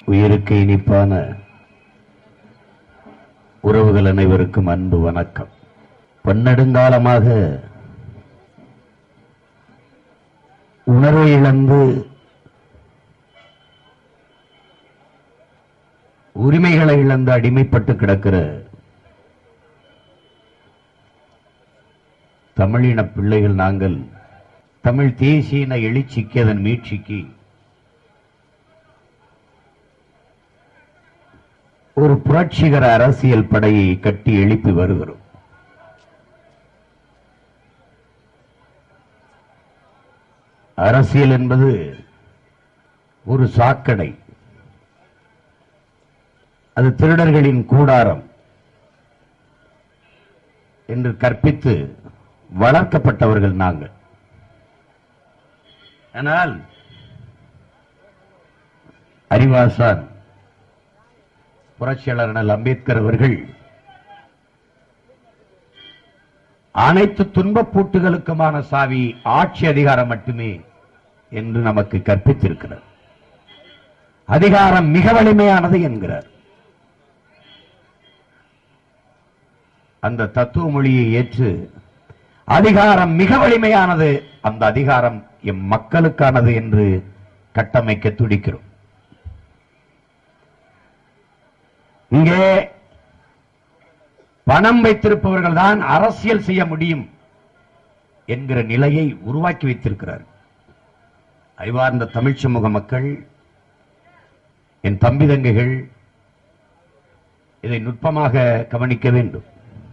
உயிருக்கு இனிப்பான உறவுகள் அனைவருக்கும் அன்பு வணக்கம் பன்னெடுங்காலமாக உணர்வை இழந்து உரிமைகளை இழந்து அடிமைப்பட்டு கிடக்கிற தமிழின பிள்ளைகள் நாங்கள் தமிழ் தேசியன எழுச்சிக்கு அதன் மீட்சிக்கு ஒரு புரட்சிகர அரசியல் படையை கட்டி எழுப்பி வருகிறோம் அரசியல் என்பது ஒரு சாக்கடை அது திருடர்களின் கூடாரம் என்று கற்பித்து வளர்க்கப்பட்டவர்கள் நாங்கள் ஆனால் அறிவாசான் புரட்சியாளர் அண்ணல் அம்பேத்கர் அவர்கள் அனைத்து துன்பப் பூட்டுகளுக்குமான சாவி ஆட்சி அதிகாரம் மட்டுமே என்று நமக்கு கற்பித்திருக்கிறார் அதிகாரம் மிக வலிமையானது என்கிறார் அந்த தத்துவ மொழியை ஏற்று அதிகாரம் மிக வலிமையானது அந்த அதிகாரம் எம் மக்களுக்கானது என்று கட்டமைக்க துடிக்கிறோம் இங்கே பணம் வைத்திருப்பவர்கள் தான் அரசியல் செய்ய முடியும் என்கிற நிலையை உருவாக்கி வைத்திருக்கிறார் அறிவார்ந்த தமிழ் சமூக மக்கள் என் தம்பி தங்கைகள் இதை நுட்பமாக கவனிக்க வேண்டும்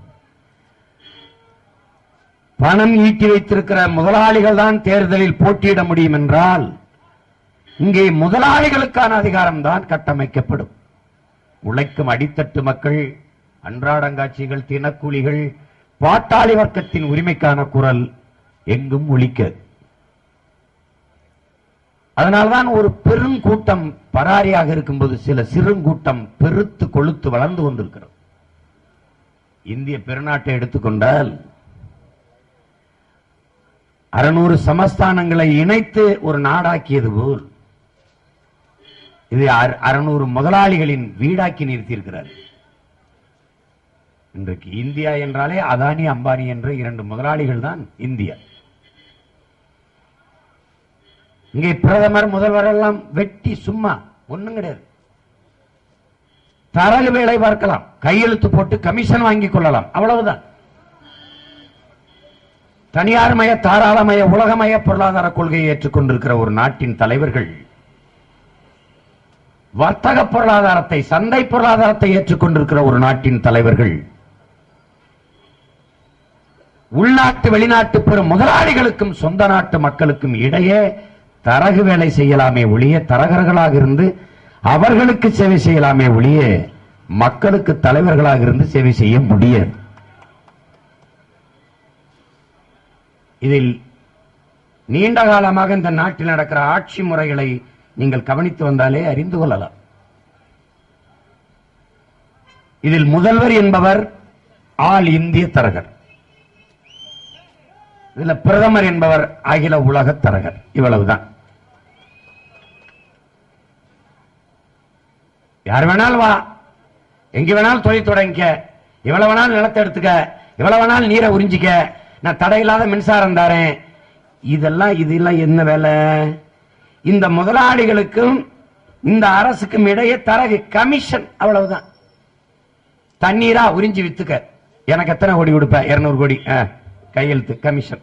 பணம் ஈட்டி வைத்திருக்கிற முதலாளிகள் தான் தேர்தலில் போட்டியிட முடியும் என்றால் இங்கே முதலாளிகளுக்கான அதிகாரம் தான் கட்டமைக்கப்படும் உழைக்கும் அடித்தட்டு மக்கள் அன்றாடங்காட்சிகள் தினக்கூலிகள் பாட்டாளி வர்க்கத்தின் உரிமைக்கான குரல் எங்கும் ஒலிக்க அதனால்தான் ஒரு பெருங்கூட்டம் பராரியாக இருக்கும்போது சில சிறுங்கூட்டம் பெருத்து கொழுத்து வளர்ந்து கொண்டிருக்கிறது இந்திய பெருநாட்டை எடுத்துக்கொண்டால் அறுநூறு சமஸ்தானங்களை இணைத்து ஒரு நாடாக்கியது போல் இது அறுநூறு முதலாளிகளின் வீடாக்கி நிறுத்தியிருக்கிறார் இன்றைக்கு இந்தியா என்றாலே அதானி அம்பானி என்ற இரண்டு முதலாளிகள் தான் இந்தியா இங்கே பிரதமர் முதல்வர் எல்லாம் வெட்டி சும்மா ஒண்ணும் கிடையாது தரகு வேலை பார்க்கலாம் கையெழுத்து போட்டு கமிஷன் வாங்கிக் கொள்ளலாம் அவ்வளவுதான் தனியார்மய தாராளமய உலகமய பொருளாதார கொள்கையை ஏற்றுக்கொண்டிருக்கிற ஒரு நாட்டின் தலைவர்கள் வர்த்தக பொருளாதாரத்தை சந்தை பொருளாதாரத்தை ஏற்றுக்கொண்டிருக்கிற ஒரு நாட்டின் தலைவர்கள் உள்நாட்டு வெளிநாட்டு பெரும் முதலாளிகளுக்கும் சொந்த நாட்டு மக்களுக்கும் இடையே தரகு வேலை செய்யலாமே ஒழிய தரகர்களாக இருந்து அவர்களுக்கு சேவை செய்யலாமே ஒழிய மக்களுக்கு தலைவர்களாக இருந்து சேவை செய்ய முடியாது இதில் நீண்ட காலமாக இந்த நாட்டில் நடக்கிற ஆட்சி முறைகளை நீங்கள் கவனித்து வந்தாலே அறிந்து கொள்ளலாம் இதில் முதல்வர் என்பவர் ஆல் இந்திய தரகர் இதுல பிரதமர் என்பவர் அகில உலக தரகர் இவ்வளவுதான் யார் வேணாலும் வா எங்க வேணாலும் தொழில் தொடங்கிக்க எவ்வளவு வேணாலும் நிலத்தை எடுத்துக்க எவ்வளவு வேணாலும் நீரை உறிஞ்சிக்க நான் தடையில்லாத மின்சாரம் தாரேன் இதெல்லாம் இதெல்லாம் என்ன வேலை இந்த முதலாளிகளுக்கும் இந்த அரசுக்கும் இடையே தரகு கமிஷன் அவ்வளவுதான் தண்ணீரா உறிஞ்சி வித்துக்க எனக்கு எத்தனை கோடி கொடுப்ப இருநூறு கோடி ஆ, கையெழுத்து கமிஷன்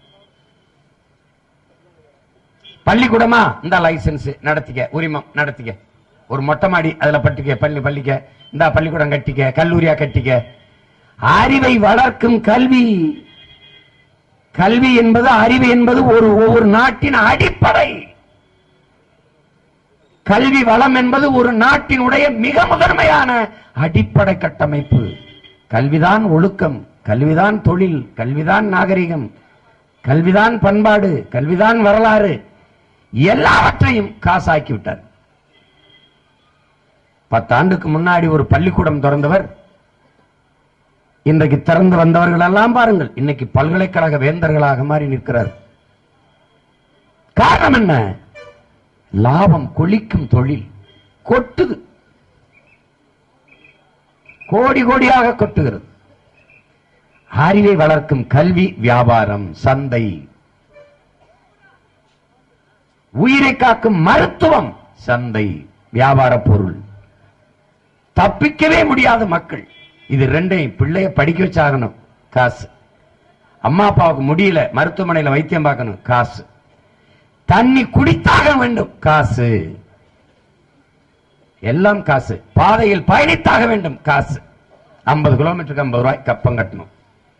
பள்ளிக்கூடமா இந்த லைசன்ஸ் நடத்திக்க உரிமம் நடத்திக்க ஒரு மொட்டை மாடி அதுல பட்டிக்க பள்ளி பள்ளிக்க இந்த பள்ளிக்கூடம் கட்டிக்க கல்லூரியா கட்டிக்க அறிவை வளர்க்கும் கல்வி கல்வி என்பது அறிவு என்பது ஒரு ஒவ்வொரு நாட்டின் அடிப்படை கல்வி வளம் என்பது ஒரு நாட்டினுடைய மிக முதன்மையான அடிப்படை கட்டமைப்பு கல்விதான் ஒழுக்கம் கல்விதான் தொழில் கல்விதான் நாகரிகம் கல்விதான் பண்பாடு கல்விதான் வரலாறு எல்லாவற்றையும் காசாக்கி விட்டார் பத்தாண்டுக்கு முன்னாடி ஒரு பள்ளிக்கூடம் திறந்தவர் இன்றைக்கு திறந்து வந்தவர்கள் எல்லாம் பாருங்கள் இன்னைக்கு பல்கலைக்கழக வேந்தர்களாக மாறி நிற்கிறார் காரணம் என்ன லாபம் கொளிக்கும் தொழில் கொட்டுது கோடி கோடியாக கொட்டுகிறது அறிவை வளர்க்கும் கல்வி வியாபாரம் சந்தை உயிரை காக்கும் மருத்துவம் சந்தை வியாபார பொருள் தப்பிக்கவே முடியாத மக்கள் இது ரெண்டையும் பிள்ளைய படிக்க வச்சாகணும் காசு அம்மா அப்பாவுக்கு முடியல மருத்துவமனையில வைத்தியம் பார்க்கணும் காசு தண்ணி குடித்தாக வேண்டும் காசு எல்லாம் காசு பாதையில் பயணித்தாக வேண்டும் காசு ஐம்பது கிலோமீட்டருக்கு ஐம்பது ரூபாய் கப்பம் கட்டணும்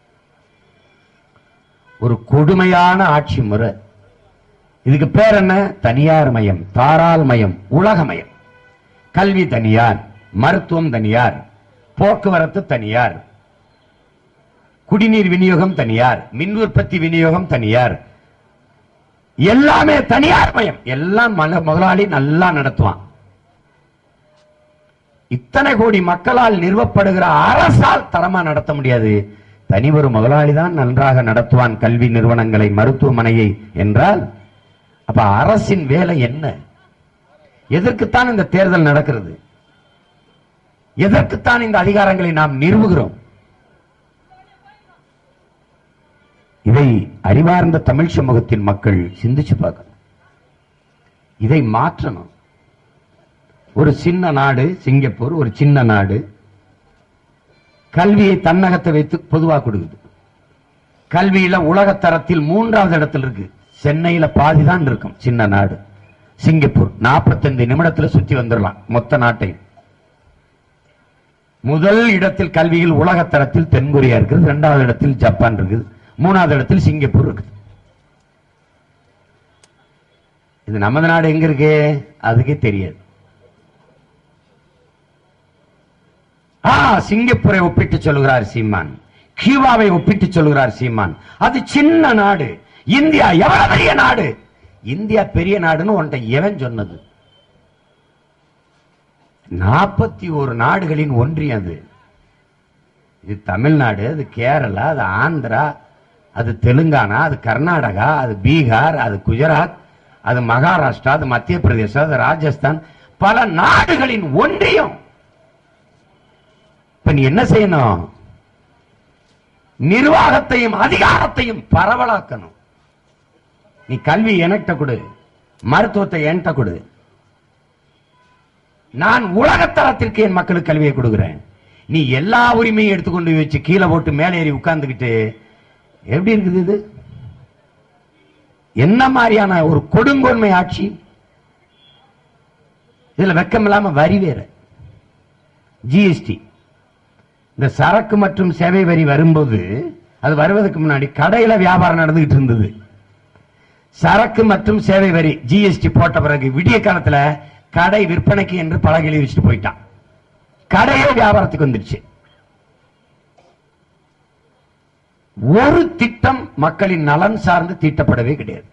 ஒரு கொடுமையான ஆட்சி முறை இதுக்கு பேர் என்ன தனியார் மயம் தாராள் மயம் உலகமயம் கல்வி தனியார் மருத்துவம் தனியார் போக்குவரத்து தனியார் குடிநீர் விநியோகம் தனியார் மின் உற்பத்தி விநியோகம் தனியார் எல்லாமே தனியார் மயம் எல்லாம் மல- முதலாளி நல்லா நடத்துவான் இத்தனை கோடி மக்களால் நிறுவப்படுகிற அரசால் தரமா நடத்த முடியாது தனி ஒரு முதலாளி தான் நன்றாக நடத்துவான் கல்வி நிறுவனங்களை மருத்துவமனையை என்றால் அப்ப அரசின் வேலை என்ன எதற்குத்தான் இந்த தேர்தல் நடக்கிறது எதற்குத்தான் இந்த அதிகாரங்களை நாம் நிறுவுகிறோம் இதை அறிவார்ந்த தமிழ் சமூகத்தின் மக்கள் சிந்திச்சு பார்க்கணும் இதை மாற்றணும் ஒரு சின்ன நாடு சிங்கப்பூர் ஒரு சின்ன நாடு கல்வியை தன்னகத்தை வைத்து பொதுவா கொடுக்குது கல்வியில உலக தரத்தில் மூன்றாவது இடத்துல இருக்கு சென்னையில பாதி தான் இருக்கும் சின்ன நாடு சிங்கப்பூர் 45 நிமிடத்துல சுத்தி வந்துடலாம் மொத்த நாட்டை முதல் இடத்தில் கல்வியில் உலக தரத்தில் தென்கொரியா இருக்குது இரண்டாவது இடத்தில் ஜப்பான் இருக்குது மூணாவது இடத்தில் சிங்கப்பூர் இருக்குது இது நமது நாடு எங்க இருக்கு அதுக்கே தெரியாது ஆ சிங்கப்பூரை ஒப்பிட்டு சொல்கிறார் சீமான் கியூபாவை ஒப்பிட்டு சொல்கிறார் சீமான் அது சின்ன நாடு இந்தியா எவ்வளவு பெரிய நாடு இந்தியா பெரிய நாடுன்னு உன்ட்ட எவன் சொன்னது நாற்பத்தி ஒரு நாடுகளின் ஒன்றியம் அது இது தமிழ்நாடு அது கேரளா அது ஆந்திரா அது தெலுங்கானா அது கர்நாடகா அது பீகார் அது குஜராத் அது மகாராஷ்டிரா அது மத்திய பிரதேசம் அது ராஜஸ்தான் பல நாடுகளின் ஒன்றியம் இப்ப நீ என்ன செய்யணும் நிர்வாகத்தையும் அதிகாரத்தையும் பரவலாக்கணும் நீ கல்வி எனக்கிட்ட கொடு மருத்துவத்தை என்கிட்ட கொடு நான் உலகத்தரத்திற்கு என் மக்களுக்கு கல்வியை கொடுக்கிறேன் நீ எல்லா உரிமையும் எடுத்துக்கொண்டு போய் வச்சு கீழே போட்டு மேலே ஏறி உட்கார்ந்துகிட்டு எப்படி இருக்குது இது என்ன மாதிரியான ஒரு கொடுங்கோன்மை ஆட்சி இதுல வெக்கம் இல்லாம வரி வேற ஜிஎஸ்டி இந்த சரக்கு மற்றும் சேவை வரி வரும்போது அது வருவதற்கு முன்னாடி கடையில வியாபாரம் நடந்துகிட்டு இருந்தது சரக்கு மற்றும் சேவை வரி ஜிஎஸ்டி போட்ட பிறகு விடிய காலத்துல கடை விற்பனைக்கு என்று பலகை எழுதி வச்சுட்டு போயிட்டான் கடையே வியாபாரத்துக்கு வந்துருச்சு ஒரு திட்டம் மக்களின் நலன் சார்ந்து தீட்டப்படவே கிடையாது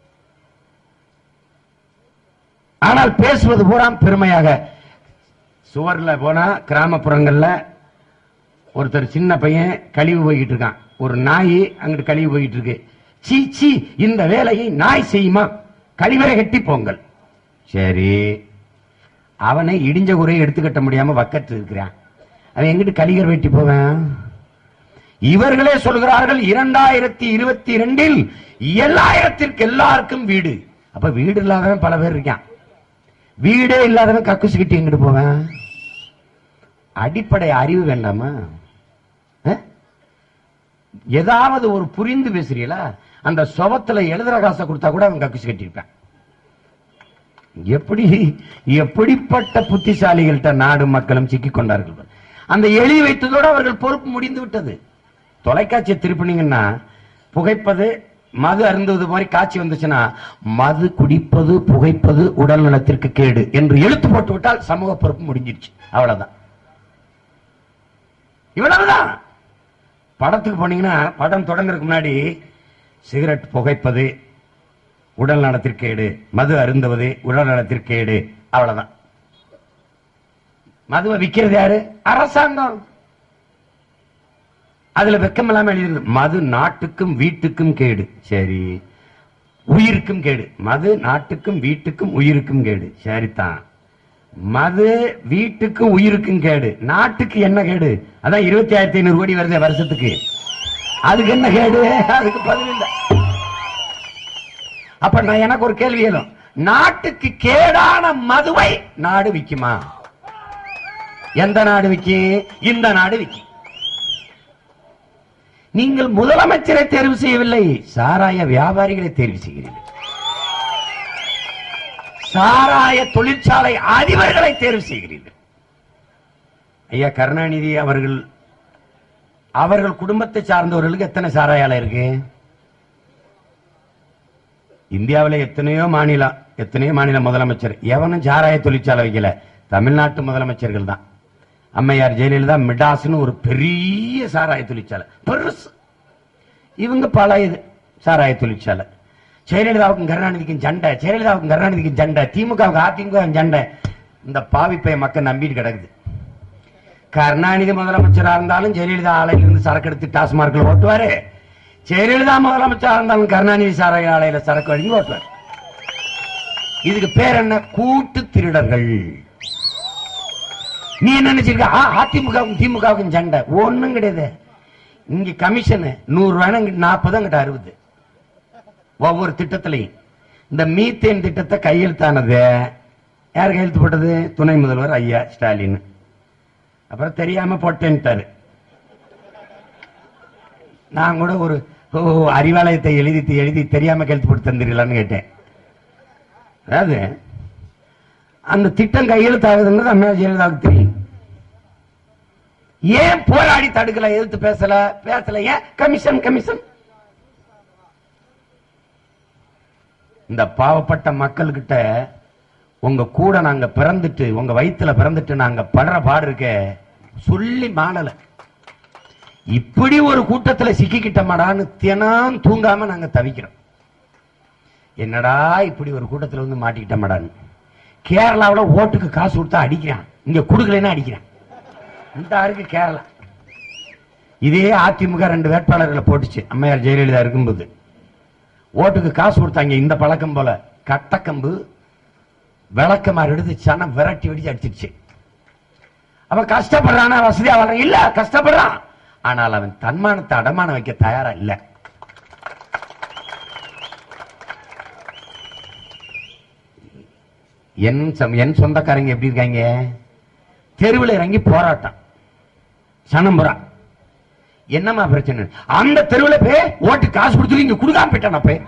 ஆனால் பேசுவது பூரா பெருமையாக சுவர்ல போனா கிராமப்புறங்கள்ல ஒருத்தர் சின்ன பையன் கழிவு போய்கிட்டு இருக்கான் ஒரு நாய் அங்கிட்டு கழிவு போய்கிட்டு இருக்கு சீ சீ இந்த வேலையை நாய் செய்யுமா கழிவறை கட்டி போங்கள் சரி அவனை இடிஞ்ச குறையை எடுத்துக்கட்ட முடியாம வக்கத்து இருக்கிறான் அவன் எங்கிட்டு கலிகர் வெட்டி போவேன் இவர்களே சொல்கிறார்கள் இரண்டாயிரத்தி இருபத்தி இரண்டில் எல்லாயிரத்திற்கு எல்லாருக்கும் வீடு அப்ப வீடு இல்லாதவன் பல பேர் இருக்கான் வீடே இல்லாதவன் கக்குசு கிட்டி எங்கிட்டு போவேன் அடிப்படை அறிவு வேண்டாமா அஹ்? ஏதாவது ஒரு புரிந்து பேசுறீங்களா அந்த சுவத்துல எழுதுற காசை கொடுத்தா கூட அவன் கக்குசு கட்டியிருப்பான் எப்படி எப்படிப்பட்ட புத்திசாலிகள்கிட்ட நாடு மக்களும் சிக்கிக் கொண்டார்கள் பாரு. அந்த எழுதி வைத்ததோடு அவர்கள் பொறுப்பு முடிந்து விட்டது தொலைக்காட்சியை திருப்பினீங்கன்னா புகைப்பது மது அருந்துவது மாதிரி காட்சி வந்துச்சுன்னா மது குடிப்பது புகைப்பது உடல் நலத்திற்கு கேடு என்று எழுத்து போட்டு விட்டால் சமூக பொறுப்பு முடிஞ்சிருச்சு அவ்வளவுதான் இவ்வளவுதான் படத்துக்கு போனீங்கன்னா படம் தொடங்குறதுக்கு முன்னாடி சிகரெட் புகைப்பது உடல் நலத்திற்கேடு மது அருந்துவது உடல் நலத்திற்கேடு அவ்வளவுதான் மதுவை விக்கிறது யாரு அரசாங்கம் அதுல வெக்கம் இல்லாம எழுதிருக்கு மது நாட்டுக்கும் வீட்டுக்கும் கேடு சரி உயிருக்கும் கேடு மது நாட்டுக்கும் வீட்டுக்கும் உயிருக்கும் கேடு சரிதான் மது வீட்டுக்கும் உயிருக்கும் கேடு நாட்டுக்கு என்ன கேடு அதான் இருபத்தி ஆயிரத்தி ஐநூறு கோடி வருது வருஷத்துக்கு அதுக்கு என்ன கேடு அதுக்கு பதில் இல்ல அப்ப நான் எனக்கு ஒரு கேள்வி எழும் நாட்டுக்கு கேடான மதுவை நாடு விக்குமா எந்த நாடு விக்கும் இந்த நாடு விக்கும் நீங்கள் முதலமைச்சரை தேர்வு செய்யவில்லை சாராய வியாபாரிகளை தேர்வு செய்கிறீர்கள் சாராய தொழிற்சாலை அதிபர்களை தேர்வு செய்கிறீர்கள் ஐயா கருணாநிதி அவர்கள் அவர்கள் குடும்பத்தை சார்ந்தவர்களுக்கு எத்தனை சாராய ஆலை இருக்கு இந்தியாவில் எத்தனையோ மாநிலம் எத்தனையோ மாநில முதலமைச்சர் எவனும் சாராய தொழிற்சாலை வைக்கல தமிழ்நாட்டு முதலமைச்சர்கள் தான் அம்மையார் ஜெயலலிதா மிடாஸ்னு ஒரு பெரிய சாராய தொழிற்சாலை பெருசு இவங்க பல இது சாராய தொழிற்சாலை ஜெயலலிதாவுக்கும் கருணாநிதிக்கும் சண்டை ஜெயலலிதாவுக்கும் கருணாநிதிக்கும் சண்டை திமுகவுக்கு அதிமுக சண்டை இந்த பாவிப்பைய மக்கள் நம்பிட்டு கிடக்குது கருணாநிதி முதலமைச்சரா இருந்தாலும் ஜெயலலிதா ஆலையில இருந்து சரக்கு எடுத்து டாஸ்மார்க்ல ஓட்டுவாரு ஜெயலலிதா முதலமைச்சரா இருந்தாலும் கருணாநிதி சாராய ஆலையில சரக்கு வழங்கி ஓட்டுவார் இதுக்கு பேர் என்ன கூட்டு திருடர்கள் நீ என்ன நினைச்சிருக்க ஆ, அதிமுகவுக்கும் திமுகவுக்கும் சண்டை ஒண்ணும் கிடையாது இங்க கமிஷன் நூறு ரூபாய் நாற்பது அங்கிட்ட அறுபது ஒவ்வொரு திட்டத்திலையும் இந்த மீத்தேன் திட்டத்தை கையெழுத்தானது யார் கையெழுத்து போட்டது துணை முதல்வர் ஐயா ஸ்டாலின் அப்புறம் தெரியாம போட்டேன்ட்டாரு நான் கூட ஒரு ஓ, அறிவாலயத்தை எழுதி எழுதி தெரியாம கையெழுத்து போட்டு தந்துடலான்னு கேட்டேன் அதாவது அந்த திட்டம் கையெழுத்தாகுதுங்கிறது அம்மா ஜெயலலிதாவுக்கு தெரியும் ஏன் போராடி தடுக்கல எதிர்த்து பேசல பேசல ஏன் கமிஷன் கமிஷன் இந்த பாவப்பட்ட மக்கள்கிட்ட உங்க கூட நாங்க பிறந்துட்டு உங்க வயித்துல பிறந்துட்டு நாங்க படுற பாடு இருக்க சொல்லி மாளல இப்படி ஒரு கூட்டத்துல சிக்கிக்கிட்டமாடான்னு தினம் தூங்காம நாங்க தவிக்கிறோம் என்னடா இப்படி ஒரு கூட்டத்துல வந்து மாட்டிக்கிட்டமாடான்னு கேரளாவுல ஓட்டுக்கு காசு கொடுத்தா அடிக்கிறான் இங்க கொடுக்கலைன்னா அடிக்கிறான் இந்த ஆருக்கு கேரளா இதே அதிமுக ரெண்டு வேட்பாளர்களை போட்டுச்சு அம்மையார் ஜெயலலிதா இருக்கும்போது ஓட்டுக்கு காசு கொடுத்தாங்க இந்த பழக்கம் போல கட்டக்கம்பு விளக்கமாறு எடுத்து சனம் விரட்டி வெடிச்சு அடிச்சிருச்சு அவன் கஷ்டப்படுறானா வசதியா வர்றான் இல்ல கஷ்டப்படுறான் ஆனால் அவன் தன்மானத்தை அடமானம் வைக்க தயாரா இல்ல என் சம்- என் சொந்தக்காரங்க எப்படி இருக்காங்க தெருவில் இறங்கி போராட்டம் சனம்புறா என்னம்மா பிரச்சனை அந்த தெருவில் போய் ஓட்டு காசு கொடுத்துட்டு இங்க கொடுக்காம போயிட்டான் போய்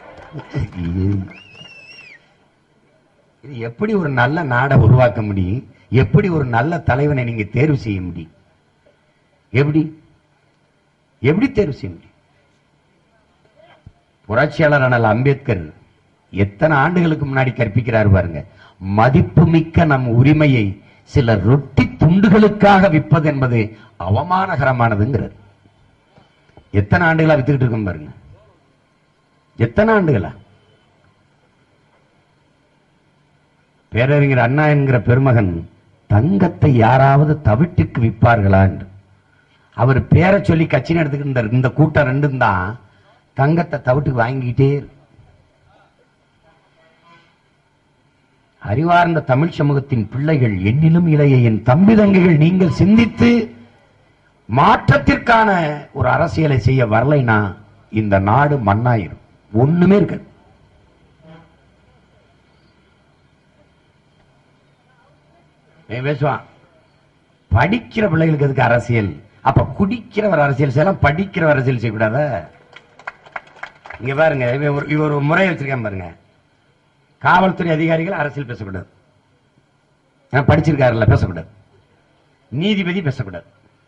இது எப்படி ஒரு நல்ல நாடை உருவாக்க முடியும் எப்படி ஒரு நல்ல தலைவனை நீங்க தேர்வு செய்ய முடியும் எப்படி எப்படி தேர்வு செய்ய முடியும் புரட்சியாளர் அண்ணல் அம்பேத்கர் எத்தனை ஆண்டுகளுக்கு முன்னாடி கற்பிக்கிறார் பாருங்க மதிப்புமிக்க நம் உரிமையை சில ரொட்டி துண்டுகளுக்காக விற்பது என்பது அவமானகரமானதுங்கிறார் எத்தனை ஆண்டுகளா வித்துக்கிட்டு இருக்கோம் பாருங்க எத்தனை ஆண்டுகளா பேரறிஞர் அண்ணா என்கிற பெருமகன் தங்கத்தை யாராவது தவிட்டுக்கு விற்பார்களா என்று அவர் பேரை சொல்லி கட்சி நடத்துக்கின்ற இந்த கூட்டம் ரெண்டும் தான் தங்கத்தை தவிட்டுக்கு வாங்கிக்கிட்டே இருக்கு. அறிவார்ந்த தமிழ் சமூகத்தின் பிள்ளைகள் எண்ணிலும் இளைய என் தம்பி தங்கைகள் நீங்கள் சிந்தித்து மாற்றத்திற்கான ஒரு அரசியலை செய்ய வரலைனா இந்த நாடு மண்ணாயிரும் ஒண்ணுமே இருக்காது இவன் பேசுவான் படிக்கிற பிள்ளைகளுக்கு எதுக்கு அரசியல் அப்ப குடிக்கிறவர் அரசியல் செய்யலாம் படிக்கிறவர் அரசியல் செய்யக்கூடாத இங்க பாருங்க இவன் ஒரு இவர் ஒரு முறை வச்சிருக்கேன் பாருங்க காவல்துறை அதிகாரிகள் அரசியல் பேசக்கூடாது நான் படிச்சிருக்காருல்ல பேசக்கூடாது நீதிபதி பேசக்கூடாது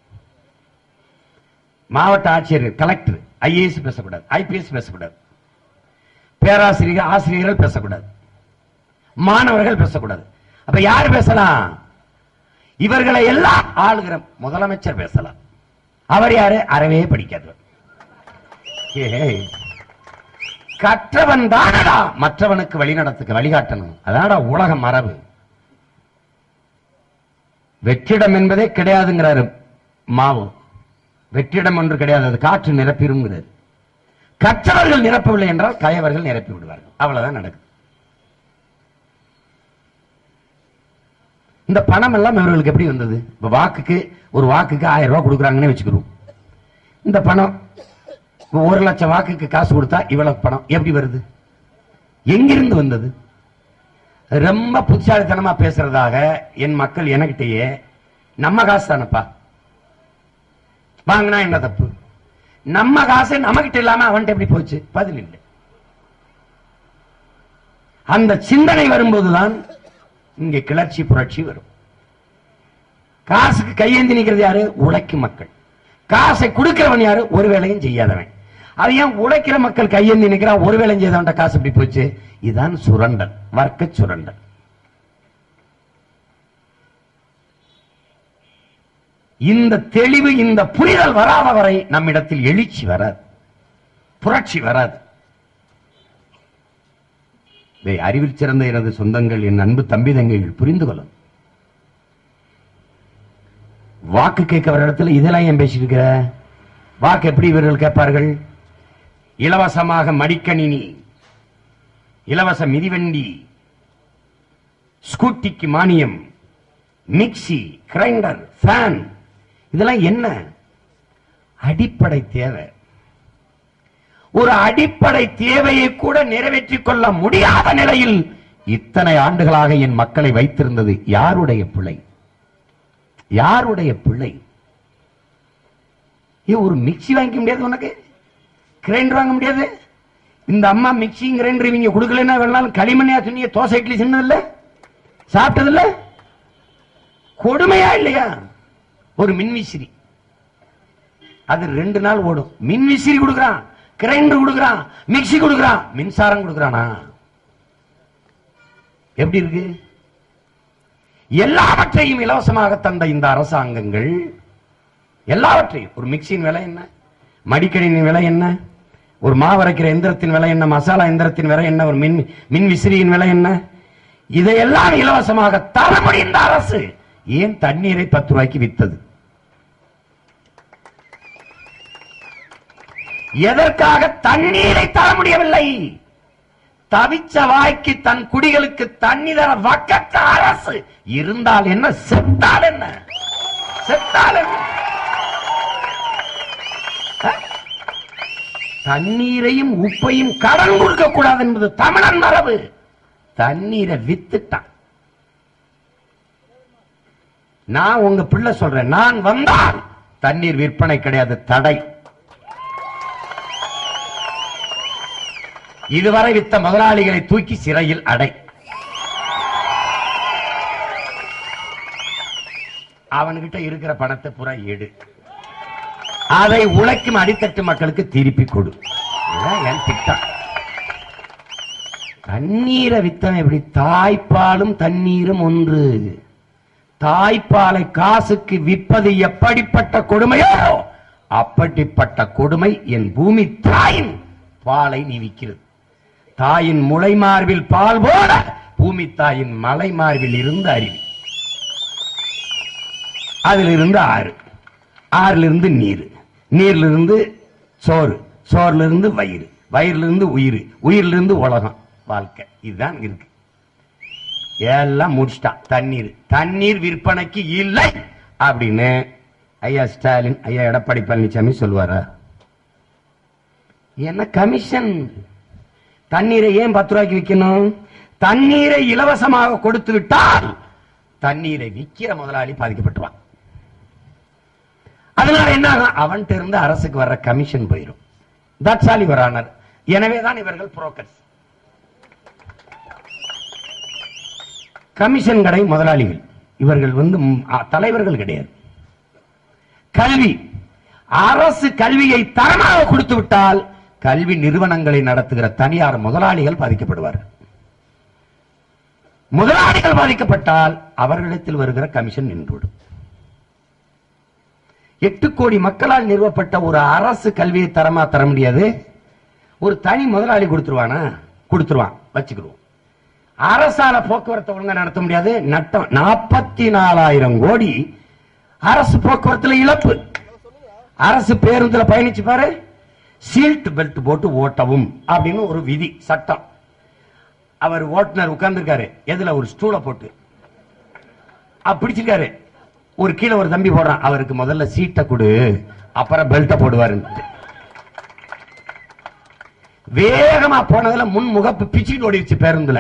மாவட்ட ஆட்சியர் கலெக்டர் ஐஏஎஸ் பேசக்கூடாது ஐபிஎஸ் பேசக்கூடாது பேராசிரியர்கள் ஆசிரியர்கள் பேசக்கூடாது மாணவர்கள் பேசக்கூடாது அப்ப யார் பேசலாம் இவர்களை எல்லாம் ஆளுகிற முதலமைச்சர் பேசலாம் அவர் யாரு அறவே படிக்காதவர் ஏய், கற்றவன் தானடா மற்றவனுக்கு வழிநடத்துக்க வழிகாட்டணும் அதானடா உலக மரபு வெற்றிடம் என்பதே கிடையாதுங்கிறாரு மாவு வெற்றிடம் ஒன்று கிடையாது அது காற்று நிரப்பிடுங்கிறார் கற்றவர்கள் நிரப்பவில்லை என்றால் கயவர்கள் நிரப்பி விடுவார்கள் அவ்வளவுதான் நடக்குது இந்த பணம் எல்லாம் இவர்களுக்கு எப்படி வந்தது இப்ப வாக்குக்கு ஒரு வாக்குக்கு ஆயிரம் ரூபாய் கொடுக்குறாங்கன்னு வச்சுக்கிறோம் இந்த பணம் இப்ப ஒரு லட்சம் வாக்குக்கு காசு கொடுத்தா இவ்வளவு பணம் எப்படி வருது எங்கிருந்து வந்தது ரொம்ப புத்திசாலித்தனமா பேசுறதாக என் மக்கள் எனக்கிட்டயே நம்ம காசு தானப்பா வாங்கினா என்ன தப்பு நம்ம காசு நம்மகிட்ட இல்லாம அவன்கிட்ட எப்படி போச்சு பதில் இல்லை அந்த சிந்தனை வரும்போதுதான் இங்க கிளர்ச்சி புரட்சி வரும் காசுக்கு கையேந்தி நிக்கிறது யாரு உழைக்கும் மக்கள் காசை கொடுக்கிறவன் யாரு ஒரு வேலையும் செய்யாதவன் அது ஏன் உழைக்கிற மக்கள் கையேந்தி நிக்கிறான் ஒரு வேலையும் செய்தவன்ட்ட காசு எப்படி போச்சு இதுதான் சுரண்டல் வர்க்க சுரண்டல் இந்த தெளிவு இந்த புரிதல் வராத வரை நம்மிடத்தில் எழுச்சி வராது புரட்சி வராது இதை அறிவில் சிறந்த எனது சொந்தங்கள் என் அன்பு தம்பி தங்கைகள் புரிந்து கொள்ளும் வாக்கு கேட்க வர இடத்துல இதெல்லாம் ஏன் பேசிட்டு இருக்கிற வாக்கு எப்படி இவர்கள் கேட்பார்கள் இலவசமாக மடிக்கணினி இலவச மிதிவண்டி ஸ்கூட்டிக்கு மானியம் மிக்ஸி கிரைண்டர் ஃபேன் இதெல்லாம் என்ன அடிப்படை தேவை ஒரு அடிப்படை தேவையை கூட நிறைவேற்றிக் கொள்ள முடியாத நிலையில் இத்தனை ஆண்டுகளாக என் மக்களை வைத்திருந்தது யாருடைய பிள்ளை யாருடைய பிள்ளை ஏ ஒரு மிக்ஸி வாங்கிக்க முடியாது உனக்கு கிரைண்டர் வாங்க முடியாது இந்த அம்மா மிக்ஸி கிரைண்டர் இவங்க கொடுக்கலன்னா வேணாலும் களிமண்ணியா சொன்னீங்க தோசை இட்லி சின்னதில்ல சாப்பிட்டதில்ல கொடுமையா இல்லையா ஒரு மின்விசிறி அது ரெண்டு நாள் ஓடும் மின்விசிறி கொடுக்கறான் கிரைண்டர் கொடுக்கறான் மிக்ஸி கொடுக்கறான் மின்சாரம் கொடுக்கறானா எப்படி இருக்கு எல்லாவற்றையும் இலவசமாக தந்த இந்த அரசாங்கங்கள் எல்லாவற்றையும் ஒரு மிக்சியின் விலை என்ன மடிக்கணினின் விலை என்ன ஒரு மாவரைக்கிற எந்திரத்தின் விலை என்ன மசாலா எந்திரத்தின் விலை என்ன ஒரு மின் மின் விசிறியின் விலை என்ன இதையெல்லாம் இலவசமாக தர முடிந்த அரசு ஏன் தண்ணீரை பத்து ரூபாய்க்கு வித்தது எதற்காக தண்ணீரை தர முடியவில்லை தவிச்ச வாய்க்கு தன் குடிகளுக்கு தண்ணி தர வக்கற்ற அரசு இருந்தால் என்ன செத்தால் என்ன செத்தால் என்ன அஹ்? தண்ணீரையும் உப்பையும் கடன் கொடுக்க கூடாது என்பது தமிழன் மரபு தண்ணீரை வித்துட்டான் நான் உங்க பிள்ளை சொல்றேன் நான் வந்தால் தண்ணீர் விற்பனை கிடையாது தடை இதுவரை வித்த முதலாளிகளை தூக்கி சிறையில் அடை அவன்கிட்ட இருக்கிற பணத்தை புறா எடு அதை உழைக்கும் அடித்தட்டு மக்களுக்கு திருப்பி கொடு இதுதான் என் திட்டம் தண்ணீரை வித்தவன் எப்படி தாய்ப்பாலும் தண்ணீரும் ஒன்று தாய்ப்பாலை காசுக்கு விற்பது எப்படிப்பட்ட கொடுமையோ அப்படிப்பட்ட கொடுமை என் பூமி தாயின் பாலை நீ விக்கிறது தாயின் முளை மார்பில் பால் போல பூமி தாயின் மலை மார்பில் இருந்து அருவி அதிலிருந்து ஆறு ஆறுல இருந்து நீர் நீர்ல இருந்து சோறு சோறுல இருந்து வயிறு வயிறுல இருந்து உயிர் உயிர்ல இருந்து உலகம் வாழ்க்கை இதுதான் இருக்கு எல்லாம் முடிச்சிட்டான் தண்ணீர் தண்ணீர் விற்பனைக்கு இல்லை அப்படின்னு ஐயா ஸ்டாலின் ஐயா எடப்பாடி பழனிசாமி சொல்லுவாரா என்ன கமிஷன் தண்ணீரை ஏன் பத்து ரூபாய்க்கு விற்கணும் தண்ணீரை இலவசமாக கொடுத்து விட்டால் தண்ணீரை விக்கிற முதலாளி பாதிக்கப்பட்டுவான் அதனால என்ன ஆகும் அவன்கிட்ட இருந்து அரசுக்கு வர்ற கமிஷன் போயிடும் தட்ஸ் ஆல் யுவர் ஆனர் எனவேதான் இவர்கள் புரோக்கர்ஸ் கமிஷன் கடை முதலாளிகள் இவர்கள் வந்து ம், அ, தலைவர்கள் கிடையாது கல்வி அரசு கல்வியை தரமாக கொடுத்து விட்டால் கல்வி நிறுவனங்களை நடத்துகிற தனியார் முதலாளிகள் பாதிக்கப்படுவார்கள் முதலாளிகள் பாதிக்கப்பட்டால் அவர்களிடத்தில் வருகிற கமிஷன் நின்றுவிடும் எட்டு கோடி மக்களால் நிறுவப்பட்ட ஒரு அரசு கல்வியை தரமா தர முடியாது ஒரு தனி முதலாளி கொடுத்துருவானா கொடுத்துருவான் வச்சுக்கிடுவோம் அரசால போக்குவரத்தை ஒழுங்கா நடத்த முடியாது நட்டம் நாற்பத்தி நாலாயிரம் கோடி அரசு போக்குவரத்துல இழப்பு அரசு பேருந்துல பயணிச்சு பாரு சீட் பெல்ட் போட்டு ஓட்டவும் அப்படின்னு ஒரு விதி சட்டம் அவர் ஓட்டுநர் உட்கார்ந்திருக்காரு எதுல ஒரு ஸ்டூல போட்டு அ, பிடிச்சிருக்காரு ஒரு கீழே ஒரு தம்பி போடுறான் அவருக்கு முதல்ல சீட்டை கொடு அப்புறம் பெல்ட்டை போடுவாரு வேகமா போனதுல முன் முகப்பு பிச்சுட்டு ஓடிடுச்சு பேருந்துல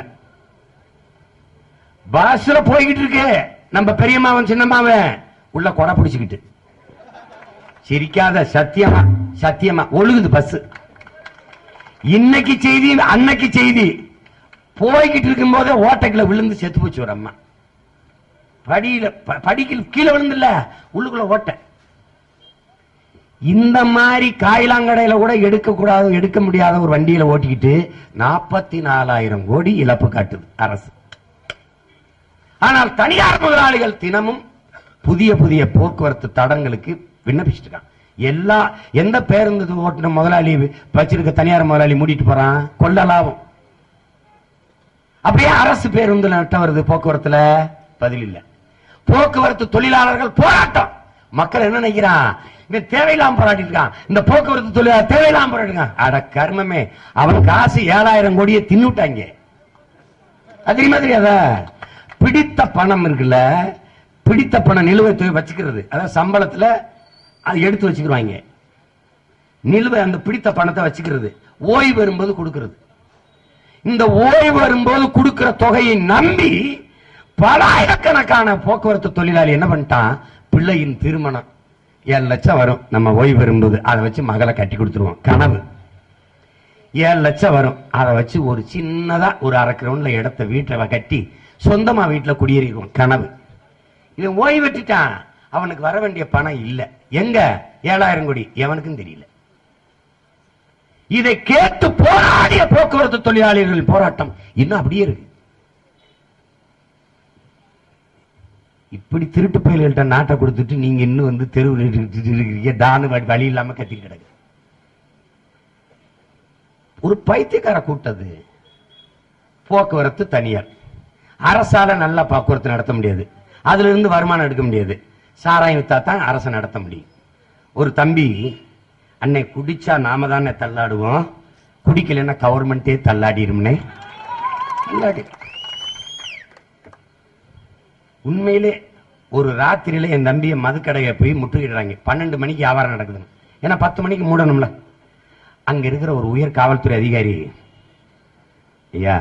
பஸ்ல போய்கிட்டு இருக்கு நம்ம பெரியம்மாவன் சின்னம்மாவன் உள்ள கொடை பிடிச்சுக்கிட்டு சிரிக்காத சத்தியமா சத்தியமா ஒழுகுது பஸ் இன்னைக்கு செய்தி அன்னைக்கு செய்தி போய்கிட்டு இருக்கும் போதே ஓட்டைக்குள்ள விழுந்து செத்து போச்சு ஒரு அம்மா படியில ப- படிக்கல கீழே விழுந்துல உள்ளுக்குள்ள ஓட்டை இந்த மாதிரி காயிலாங்கடையில கூட எடுக்க கூடாது எடுக்க முடியாத ஒரு வண்டியில ஓட்டிக்கிட்டு நாற்பத்தி நாலாயிரம் கோடி இழப்பு காட்டுது அரசு ஆனால் தனியார் முதலாளிகள் தினமும் புதிய புதிய போக்குவரத்து தடங்களுக்கு விண்ணப்பிச்சுட்டு இருக்காங்க எல்லா எந்த பேருந்து ஓட்டுன முதலாளி வச்சிருக்க தனியார் முதலாளி மூடிட்டு போறான் கொள்ள லாபம் அப்படியே அரசு பேருந்து நட்டம் வருது போக்குவரத்துல பதில் இல்ல போக்குவரத்து தொழிலாளர்கள் போராட்டம் மக்கள் என்ன நினைக்கிறான் இவன் தேவையில்லாம போராட்டிட்டு இருக்கான் இந்த போக்குவரத்து தொழிலாளர் தேவையில்லாம போராட்டிருக்கான் அட கர்மமே அவன் காசு ஏழாயிரம் கோடியை தின்னுட்டாங்க அது தெரியுமா தெரியாதா பிடித்த பணம் இருக்குல்ல பிடித்த பணம் நிலுவை தொகை வச்சுக்கிறது அதாவது சம்பளத்துல அது எடுத்து வச்சுக்கிருவாங்க நிலுவை அந்த பிடித்த பணத்தை வச்சுக்கிறது ஓய்வு வரும்போது கொடுக்கிறது இந்த ஓய்வு வரும்போது கொடுக்கிற தொகையை நம்பி பல ஆயிரக்கணக்கான போக்குவரத்து தொழிலாளி என்ன பண்ணிட்டான் பிள்ளையின் திருமணம் ஏழு லட்சம் வரும் நம்ம ஓய்வு வரும்போது அதை வச்சு மகளை கட்டி கொடுத்துருவோம் கனவு ஏழு லட்சம் வரும் அதை வச்சு ஒரு சின்னதா ஒரு அரை கிரவுண்ட்ல இடத்த வீட்டை கட்டி சொந்தமா வீட்டுல குடியேறிடுவோம் கனவு இவன் ஓய்வு பெற்றுட்டான் அவனுக்கு வர வேண்டிய பணம் இல்ல எங்க ஏழாயிரம் கோடி எவனுக்கும் தெரியல இதை கேட்டு போராடிய போக்குவரத்து தொழிலாளர்கள் போராட்டம் இன்னும் அப்படியே இருக்கு இப்படி திருட்டு பயல்கள்ட்ட நாட்டை கொடுத்துட்டு நீங்க இன்னும் வந்து தெருவில் இருக்கீங்க தானு வழி- வழி இல்லாம கத்திட்டு கிடக்கு ஒரு பைத்தியக்கார கூட்டது போக்குவரத்து தனியார் அரசால நல்லா போக்குவரத்து நடத்த முடியாது அதுல இருந்து வருமானம் எடுக்க முடியாது சாராயம் வித்தா தான் அரசை நடத்த முடியும் ஒரு தம்பி அன்னை குடிச்சா நாம தானே தள்ளாடுவோம் குடிக்கலைன்னா கவர்மெண்டே தள்ளாடிரும்னே தள்ளாடி உண்மையிலே ஒரு ராத்திரியில என் தம்பியை மதுக்கடையை போய் முற்றுகிடுறாங்க பன்னெண்டு மணிக்கு வியாபாரம் நடக்குதுன்னு ஏன்னா பத்து மணிக்கு மூடணும்ல அங்க இருக்கிற ஒரு உயர் காவல்துறை அதிகாரி ஐயா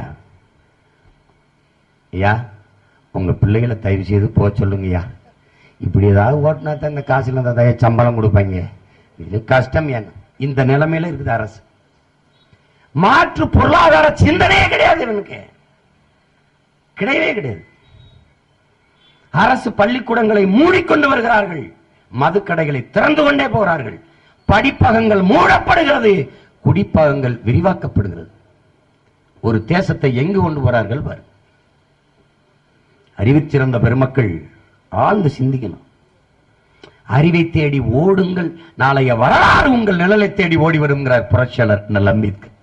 ஐயா உங்க பிள்ளைகளை தயவு செய்து போக சொல்லுங்கய்யா இப்படி ஏதாவது ஓட்டினா தான் இந்த காசு இல்லாத தய சம்பளம் கொடுப்பாங்க இது கஷ்டம் ஏன் இந்த நிலைமையில இருக்குது அரசு மாற்று பொருளாதார சிந்தனையே கிடையாது இவனுக்கு கிடையவே கிடையாது அரசு பள்ளிக்கூடங்களை மூடிக்கொண்டு வருகிறார்கள் மதுக்கடைகளை திறந்து கொண்டே போகிறார்கள் படிப்பகங்கள் மூடப்படுகிறது குடிப்பகங்கள் விரிவாக்கப்படுகிறது ஒரு தேசத்தை எங்கு கொண்டு போறார்கள் பாரு அறிவிச் சிறந்த பெருமக்கள் ஆழ்ந்து சிந்திக்கணும் அறிவை தேடி ஓடுங்கள் நாளைய வரலாறு உங்கள் நிழலை தேடி ஓடி வருங்கிறார் புரட்சியாளர் நல்ல அம்பேத்கர்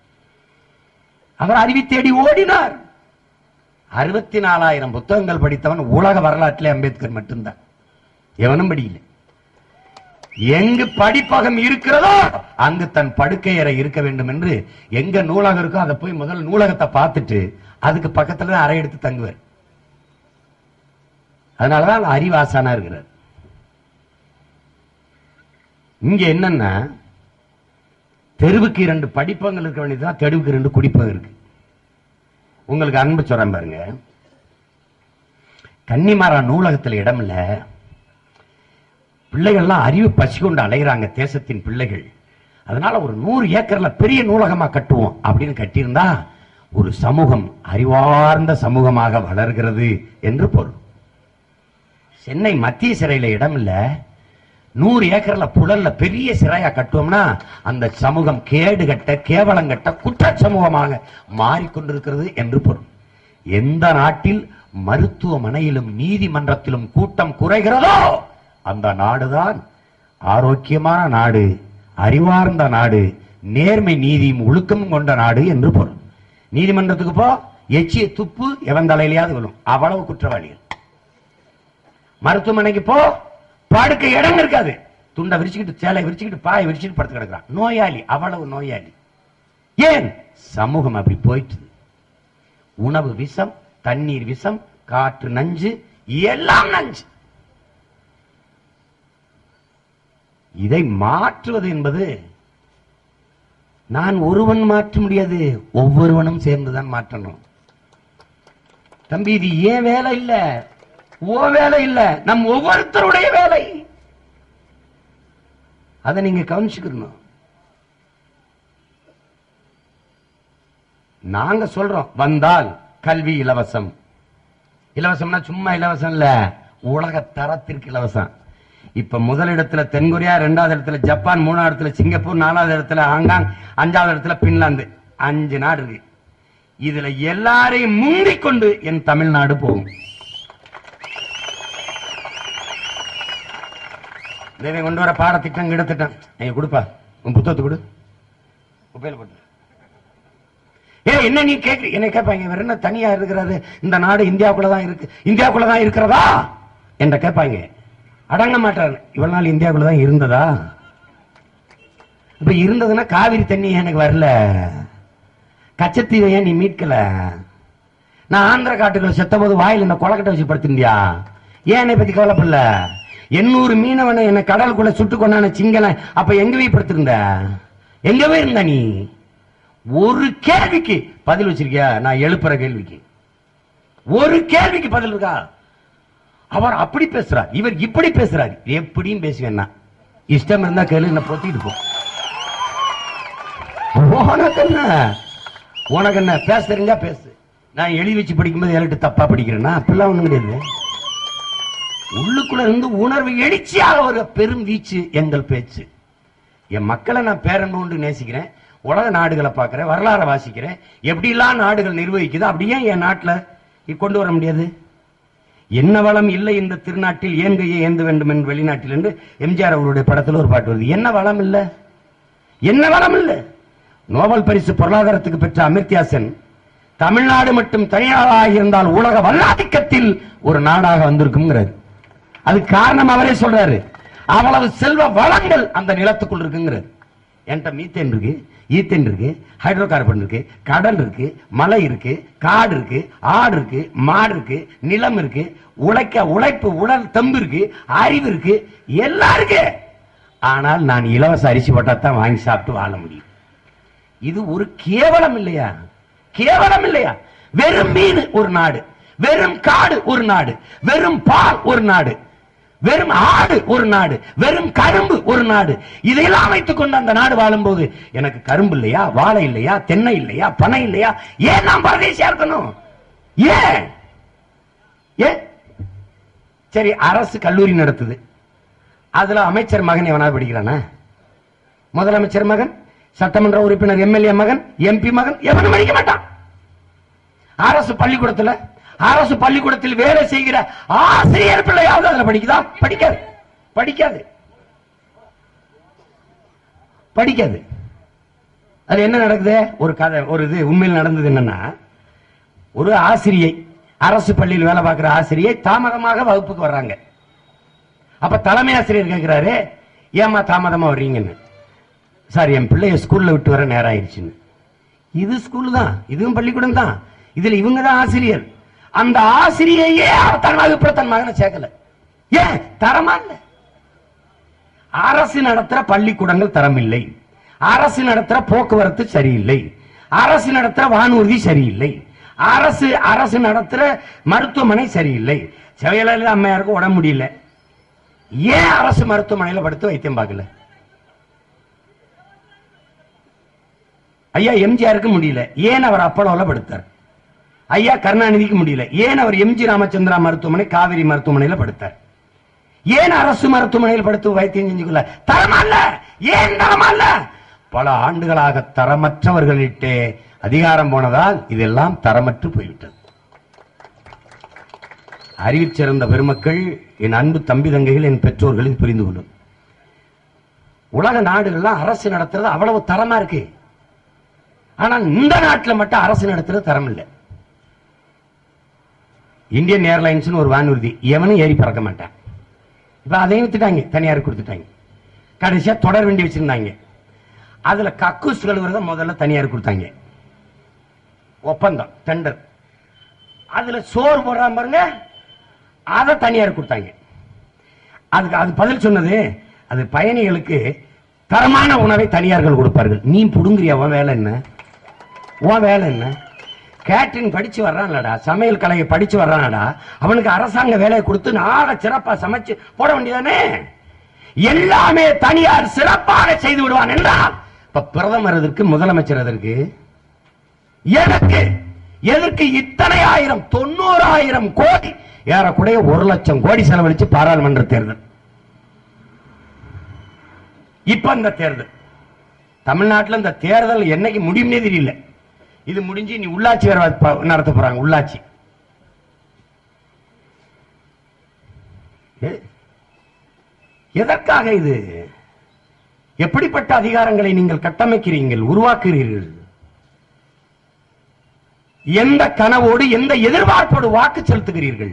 அவர் அறிவை தேடி ஓடினார் அறுபத்தி நாலாயிரம் புத்தகங்கள் படித்தவன் உலக வரலாற்றிலே அம்பேத்கர் மட்டும்தான் எவனும் படிக்கல எங்கு படிப்பகம் இருக்கிறதோ அங்கு தன் படுக்கை அறை இருக்க வேண்டும் என்று எங்க நூலகம் இருக்கோ அதை போய் முதல் நூலகத்தை பார்த்துட்டு அதுக்கு பக்கத்துல தான் அறை எடுத்து தங்குவார் அதனாலதான் அவர் அறிவாசானா இருக்கிறார் இங்க என்னன்னா தெருவுக்கு இரண்டு படிப்பங்கள் இருக்க வேண்டியதுதான் தெருவுக்கு இரண்டு குடிப்பகம் இருக்கு உங்களுக்கு அன்பு சொல்றேன் பாருங்க கன்னிமாரா நூலகத்துல இடம் இல்ல பிள்ளைகள்லாம் அறிவு பசி கொண்டு அலைகிறாங்க தேசத்தின் பிள்ளைகள் அதனால ஒரு நூறு ஏக்கர்ல பெரிய நூலகமா கட்டுவோம் அப்படின்னு கட்டியிருந்தா ஒரு சமூகம் அறிவார்ந்த சமூகமாக வளர்கிறது என்று பொருள் சென்னை மத்திய சிறையில இடம் இல்ல நூறு ஏக்கர்ல புழல்ல பெரிய சிறையா கட்டுவோம்னா அந்த சமூகம் கேடு கட்ட கேவலங்கட்ட குற்ற சமூகமாக மாறிக்கொண்டிருக்கிறது என்று பொருள் எந்த நாட்டில் மருத்துவமனையிலும் நீதிமன்றத்திலும் கூட்டம் குறைகிறதோ அந்த நாடுதான் ஆரோக்கியமான நாடு அறிவார்ந்த நாடு நேர்மை நீதியும் ஒழுக்கமும் கொண்ட நாடு என்று பொருள் நீதிமன்றத்துக்கு போ எச்சிய துப்பு எவன் தலையிலையாவது விழும் அவ்வளவு குற்றவாளிகள் மருத்துவமனைக்கு போ படுக்க இடம் இருக்காது துண்டை விரிச்சுக்கிட்டு சேலை விரிச்சுக்கிட்டு பாய் விரிச்சுக்கிட்டு படுத்து கிடக்குறான் நோயாளி அவ்வளவு நோயாளி ஏன் சமூகம் அப்படி போயிட்டு உணவு விஷம் தண்ணீர் விஷம் காற்று நஞ்சு எல்லாம் நஞ்சு இதை மாற்றுவது என்பது நான் ஒருவன் மாற்ற முடியாது ஒவ்வொருவனும் சேர்ந்துதான் மாற்றணும் தம்பி இது ஏன் வேலை இல்ல ஓ வேலை இல்ல நம் ஒவ்வொருத்தருடைய வேலை அதை நீங்க கவனிச்சுக்கணும் நாங்க சொல்றோம் வந்தால் கல்வி இலவசம் இலவசம்னா சும்மா இலவசம் இல்ல உலக தரத்திற்கு இலவசம் இப்ப முதலிடத்துல தென்கொரியா ரெண்டாவது இடத்துல ஜப்பான் மூணாவது இடத்துல சிங்கப்பூர் நாலாவது இடத்துல ஹாங்காங் அஞ்சாவது இடத்துல பின்லாந்து அஞ்சு நாடு இருக்கு இதுல எல்லாரையும் முந்திக் கொண்டு என் தமிழ்நாடு போகும் தேவை கொண்டு வர பாடத்திட்டம் கிடத்திட்டம் நீங்க கொடுப்பா உன் புத்தகத்தை கொடு குப்பையில போட்டு ஏ என்ன நீ கேக்கு என்ன கேட்பாங்க இவர் என்ன தனியா இருக்கிறாரு இந்த நாடு இந்தியாவுக்குள்ள தான் இருக்கு இந்தியாவுக்குள்ள தான் இருக்கிறதா என்ற கேட்பாங்க அடங்க மாட்டாரு இவ்வளவு நாள் இந்தியாவுக்குள்ள தான் இருந்ததா இப்ப இருந்ததுன்னா காவிரி தண்ணி எனக்கு வரல கச்சத்தீவை ஏன் நீ மீட்கல நான் ஆந்திர காட்டுக்குள்ள செத்த போது வாயில் இந்த கொலக்கட்டை வச்சு படுத்திருந்தியா ஏன் என்னை பத்தி கவலைப்படல எண்ணூறு மீனவனை என்ன கடலுக்குள்ள சுட்டு கொண்டான சிங்கள அப்ப எங்க போய் படுத்திருந்த எங்க போய் இருந்த நீ ஒரு கேள்விக்கு பதில் வச்சிருக்கியா நான் எழுப்புற கேள்விக்கு ஒரு கேள்விக்கு பதில் இருக்கா அவர் அப்படி பேசுறார் இவர் இப்படி பேசுறார் எப்படியும் பேசுவேன் நான் இஷ்டம் இருந்தா கேளு என்ன பொத்திட்டு போ உனக்கு என்ன உனக்கு என்ன பேச தெரிஞ்சா பேசு நான் எழுதி வச்சு படிக்கும்போது எழுட்டு தப்பா படிக்கிறேன்னா அப்படிலாம் ஒண்ணும் கிடையாது உள்ளுக்குள்ள இருந்து உணர்வு எழுச்சியாக ஒரு பெரும் வீச்சு எங்கள் பேச்சு என் மக்களை நான் பேரன்பு கொண்டு நேசிக்கிறேன் உலக நாடுகளை பார்க்கிறேன் வரலாறை வாசிக்கிறேன் எப்படிலாம் நாடுகள் நிர்வகிக்குது அப்படியே என் நாட்டுல இ- கொண்டு வர முடியாது என்ன வளம் இல்லை இந்த திருநாட்டில் ஏன் கையை ஏந்த வேண்டும் என்று வெளிநாட்டில் என்று எம்ஜிஆர் அவருடைய படத்துல ஒரு பாட்டு வருது என்ன வளம் இல்ல என்ன வளம் இல்ல நோபல் பரிசு பொருளாதாரத்துக்கு பெற்ற அமிர்த்யா சென் தமிழ்நாடு மட்டும் தனியாராக இருந்தால் உலக வல்லாதிக்கத்தில் ஒரு நாடாக வந்திருக்குங்கிறாரு அதுக்கு காரணம் அவரே சொல்றாரு அவ்வளவு செல்வ வளங்கள் அந்த நிலத்துக்குள் இருக்குங்கிறாரு என்கிட்ட மீத்தேன் இருக்கு ஈத்தேன் இருக்கு ஹைட்ரோ கார்பன் இருக்கு கடல் இருக்கு மலை இருக்கு காடு இருக்கு ஆடு இருக்கு மாடு இருக்கு நிலம் இருக்கு உழைக்க உழைப்பு உடல் தெம்பு இருக்கு அறிவு இருக்கு எல்லாம் இருக்கு ஆனால் நான் இலவச அரிசி போட்டா தான் வாங்கி சாப்பிட்டு வாழ முடியும் இது ஒரு கேவலம் இல்லையா கேவலம் இல்லையா வெறும் மீன் ஒரு நாடு வெறும் காடு ஒரு நாடு வெறும் பால் ஒரு நாடு வெறும் ஆடு ஒரு நாடு வெறும் கரும்பு ஒரு நாடு இதையெல்லாம் வைத்துக் கொண்டு அந்த நாடு வாழும்போது எனக்கு கரும்பு இல்லையா வாழை இல்லையா தென்னை இல்லையா பனை இல்லையா ஏன் நான் பரதேசியா இருக்கணும் ஏன் ஏன் சரி அரசு கல்லூரி நடத்துது அதுல அமைச்சர் மகன் எவனா படிக்கிறானா முதலமைச்சர் மகன் சட்டமன்ற உறுப்பினர் எம்எல்ஏ மகன் எம்பி மகன் எவனும் படிக்க மாட்டான் அரசு பள்ளிக்கூடத்துல அரசு பள்ளிக்கூடத்தில் வேலை செய்கிற ஆசிரியர் பிள்ளையாவது அதுல படிக்குதா படிக்காது படிக்காது படிக்காது அது என்ன நடக்குது ஒரு கதை ஒரு இது உண்மையில் நடந்தது என்னன்னா ஒரு ஆசிரியை அரசு பள்ளியில் வேலை பார்க்கிற ஆசிரியை தாமதமாக வகுப்புக்கு வர்றாங்க அப்ப தலைமை ஆசிரியர் கேட்கிறாரு ஏமா தாமதமா வர்றீங்கன்னு சார் என் பிள்ளைய ஸ்கூல்ல விட்டு வர நேரம் ஆயிடுச்சுன்னு இது ஸ்கூல் தான் இதுவும் பள்ளிக்கூடம் தான் இதுல இவங்க தான் ஆசிரியர் அந்த ஆசிரியையே அவர் தன் வகுப்புல தன் மகனை சேர்க்கல ஏன் தரமா இல்ல அரசு நடத்துற பள்ளிக்கூடங்கள் தரம் இல்லை அரசு நடத்துற போக்குவரத்து சரியில்லை அரசு நடத்துற வானூர்தி சரியில்லை அரசு அரசு நடத்துற மருத்துவமனை சரியில்லை ஜெயலலிதா அம்மையாருக்கு உடம்பு முடியல ஏன் அரசு மருத்துவமனையில படுத்து வைத்தியம் பார்க்கல ஐயா எம்ஜிஆருக்கு முடியல ஏன் அவர் அப்பளோல படுத்தார் ஐயா கருணாநிதிக்கு முடியல ஏன் அவர் எம்ஜி ராமச்சந்திரா மருத்துவமனை காவிரி மருத்துவமனையில படுத்தார் ஏன் அரசு மருத்துவமனையில் படுத்து வைத்தியம் செஞ்சுக்கல தரமா இல்ல ஏன் தரமா இல்ல பல ஆண்டுகளாக தரமற்றவர்களிட்டே அதிகாரம் போனதால் இதெல்லாம் தரமற்று போய்விட்டது அறிவிற் சிறந்த பெருமக்கள் என் அன்பு தம்பி தங்கைகள் என் பெற்றோர்கள் இது புரிந்து கொள்ளும் உலக நாடுகள்லாம் அரசு நடத்துறது அவ்வளவு தரமா இருக்கு ஆனா இந்த நாட்டுல மட்டும் அரசு நடத்துறது தரம் இல்லை இந்தியன் ஏர்லைன்ஸ் ஒரு வானூர்தி எவனும் ஏறி பறக்க மாட்டான் இப்ப அதையும் வித்துட்டாங்க தனியார் கொடுத்துட்டாங்க கடைசியா தொடர் வண்டி வச்சிருந்தாங்க அதுல கக்கூஸ் கழுவுறத முதல்ல தனியார் கொடுத்தாங்க ஒப்பந்தம் டெண்டர் அதுல சோறு போடுறான் பாருங்க அதை தனியார் கொடுத்தாங்க அதுக்கு அது பதில் சொன்னது அது பயணிகளுக்கு தரமான உணவை தனியார்கள் கொடுப்பார்கள் நீ புடுங்குறியா உன் வேலை என்ன உன் வேலை என்ன கேட்டரிங் படிச்சு வர்றான்லடா சமையல் கலையை படிச்சு வர்றானடா அவனுக்கு அரசாங்க வேலையை கொடுத்து நாட சிறப்பா சமைச்சு போட வேண்டியதானே எல்லாமே தனியார் சிறப்பாக செய்து விடுவான் என்றால் இப்ப பிரதமர் எதற்கு முதலமைச்சர் எதற்கு எதற்கு எதற்கு இத்தனை ஆயிரம் தொண்ணூறாயிரம் கோடி ஏறக்குறைய ஒரு லட்சம் கோடி செலவழிச்சு பாராளுமன்ற தேர்தல் இப்ப இந்த தேர்தல் தமிழ்நாட்டுல இந்த தேர்தல் என்னைக்கு முடியும்னே தெரியல இது முடிஞ்சு நீ உள்ளாட்சி வேற ப- நடத்த போறாங்க உள்ளாட்சி எ- எதற்காக இது எப்படிப்பட்ட அதிகாரங்களை நீங்கள் கட்டமைக்கிறீர்கள் உருவாக்குகிறீர்கள் எந்த கனவோடு எந்த எதிர்பார்ப்போடு வாக்கு செலுத்துகிறீர்கள்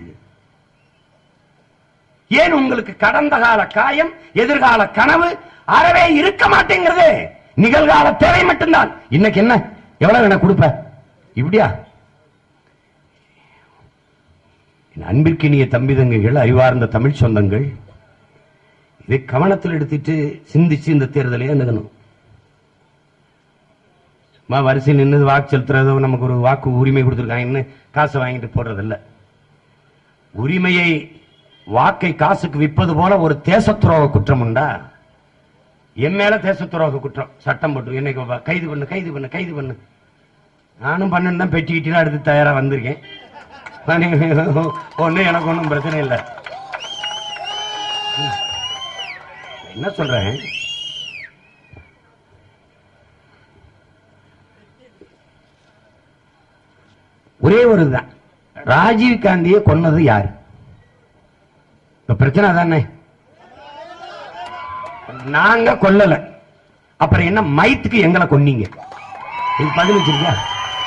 ஏன் உங்களுக்கு கடந்த கால காயம் எதிர்கால கனவு அறவே இருக்க மாட்டேங்கிறது நிகழ்கால தேவை மட்டும்தான் இன்னைக்கு என்ன எவ்வளவு எனக்கு கொடுப்ப இப்படியா என் அன்பிற்கினிய தம்பி தங்கைகள் அறிவார்ந்த தமிழ் சொந்தங்கள் இதை கவனத்தில் எடுத்துட்டு சிந்திச்சு இந்த தேர்தலை அணுகணும் மா வரிசையில் நின்று வாக்கு செலுத்துறதோ நமக்கு ஒரு வாக்கு உரிமை கொடுத்துருக்காங்கன்னு காசை வாங்கிட்டு போடுறதில்ல உரிமையை வாக்கை காசுக்கு விற்பது போல ஒரு தேசத்துரோக குற்றம் உண்டா என் மேல தேசத்துரோக குற்றம் சட்டம் போட்டு என்னைக்கு வா- கைது பண்ணு கைது பண்ணு கைது பண்ணு நானும் பண்ணு தான் பெட்டி கிட்டிலாம் எடுத்து தயாரா வந்திருக்கேன் ஒண்ணு எனக்கு ஒன்றும் பிரச்சனை இல்லை என்ன சொல்றேன் ஒரே ஒரு இதுதான் ராஜீவ் காந்தியை கொன்னது யாரு இப்ப பிரச்சனை தானே நாங்க கொல்லல அப்புறம் என்ன மைத்துக்கு எங்களை கொன்னீங்க இது பதில் வச்சிருக்கியா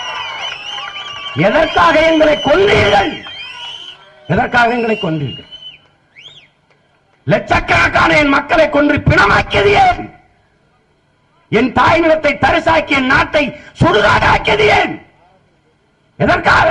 எதற்காக எங்களை கொன்றீர்கள் எதற்காக எங்களை கொன்றீர்கள் லட்சக்கணக்கான என் மக்களை கொன்று பிணமாக்கியது ஏன் என் தாய் நிலத்தை தரிசாக்கி என் நாட்டை சுடுகாடாக்கியது ஏன் எதற்காக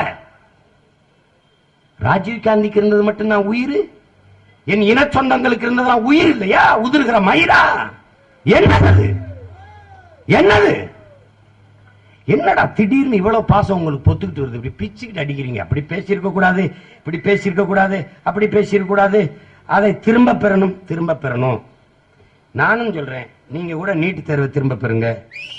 ராஜீவ் காந்திக்கு இருந்தது மட்டும்தான் உயிர் என் இன சொந்தங்களுக்கு இருந்ததெல்லாம் உயிர் இல்லையா உதிர்கிற மயிரா என்னது அது? என்னது என்னடா திடீர்னு இவ்வளவு பாசம் உங்களுக்கு பொத்துக்கிட்டு வருது இப்படி பிச்சுக்கிட்டு அடிக்கிறீங்க அப்படி பேசியிருக்க கூடாது இப்படி பேசியிருக்க கூடாது அப்படி பேசியிருக்க கூடாது அதை திரும்ப பெறணும் திரும்ப பெறணும் நானும் சொல்றேன் நீங்க கூட நீட் தேர்வை திரும்ப பெறுங்க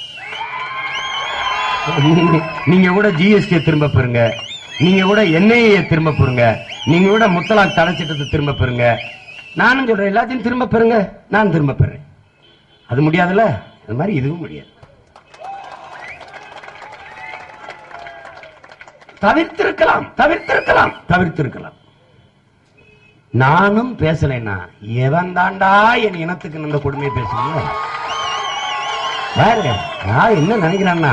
நீங்க- நீங்க கூட ஜிஎஸ்டி திரும்ப பெறுங்க நீங்க கூட என்ஐஏ திரும்ப பெறுங்க நீங்க கூட முத்தலாக் தடை சட்டத்தை திரும்ப பெறுங்க நானும் சொல்றேன் எல்லாத்தையும் திரும்ப பெறுங்க நான் திரும்ப பெறேன் அது முடியாதுல்ல அது மாதிரி இதுவும் முடியாது தவிர்த்திருக்கலாம் தவிர்த்திருக்கலாம் தவிர்த்திருக்கலாம் நானும் பேசலைன்னா எவன் தாண்டா என் இனத்துக்கு இந்த கொடுமையை பேசுறீங்க பாருங்க நான் என்ன நினைக்கிறேன்னா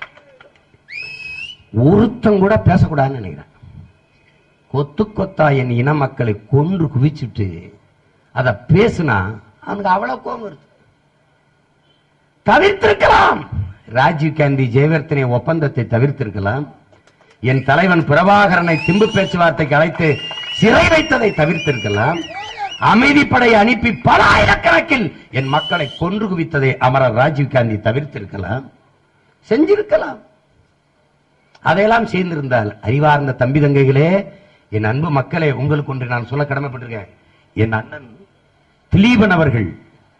ஒருத்தன் கூட பேசக்கூடாதுன்னு நினைக்கிறேன் கொத்து கொத்தா என் இன மக்களை கொன்று குவிச்சுட்டு அத பேசுனா அவனுக்கு அவ்வளவு கோபம் வருது தவிர்த்திருக்கலாம் ராஜீவ் காந்தி ஜெயவர்த்தனை ஒப்பந்தத்தை தவிர்த்திருக்கலாம் என் தலைவன் பிரபாகரனை திம்பு பேச்சுவார்த்தைக்கு அழைத்து சிறை வைத்ததை தவிர்த்திருக்கலாம் அமைதிப்படை அனுப்பி பல ஆயிரக்கணக்கில் என் மக்களை கொன்று குவித்ததை அமரர் ராஜீவ் காந்தி தவிர்த்திருக்கலாம் செஞ்சிருக்கலாம் அதையெல்லாம் செய்திருந்தால் அறிவார்ந்த தம்பி தங்கைகளே என் அன்பு மக்களே உங்களுக்கு ஒன்று நான் சொல்ல கடமைப்பட்டிருக்கேன் என் அண்ணன் திலீபன் அவர்கள்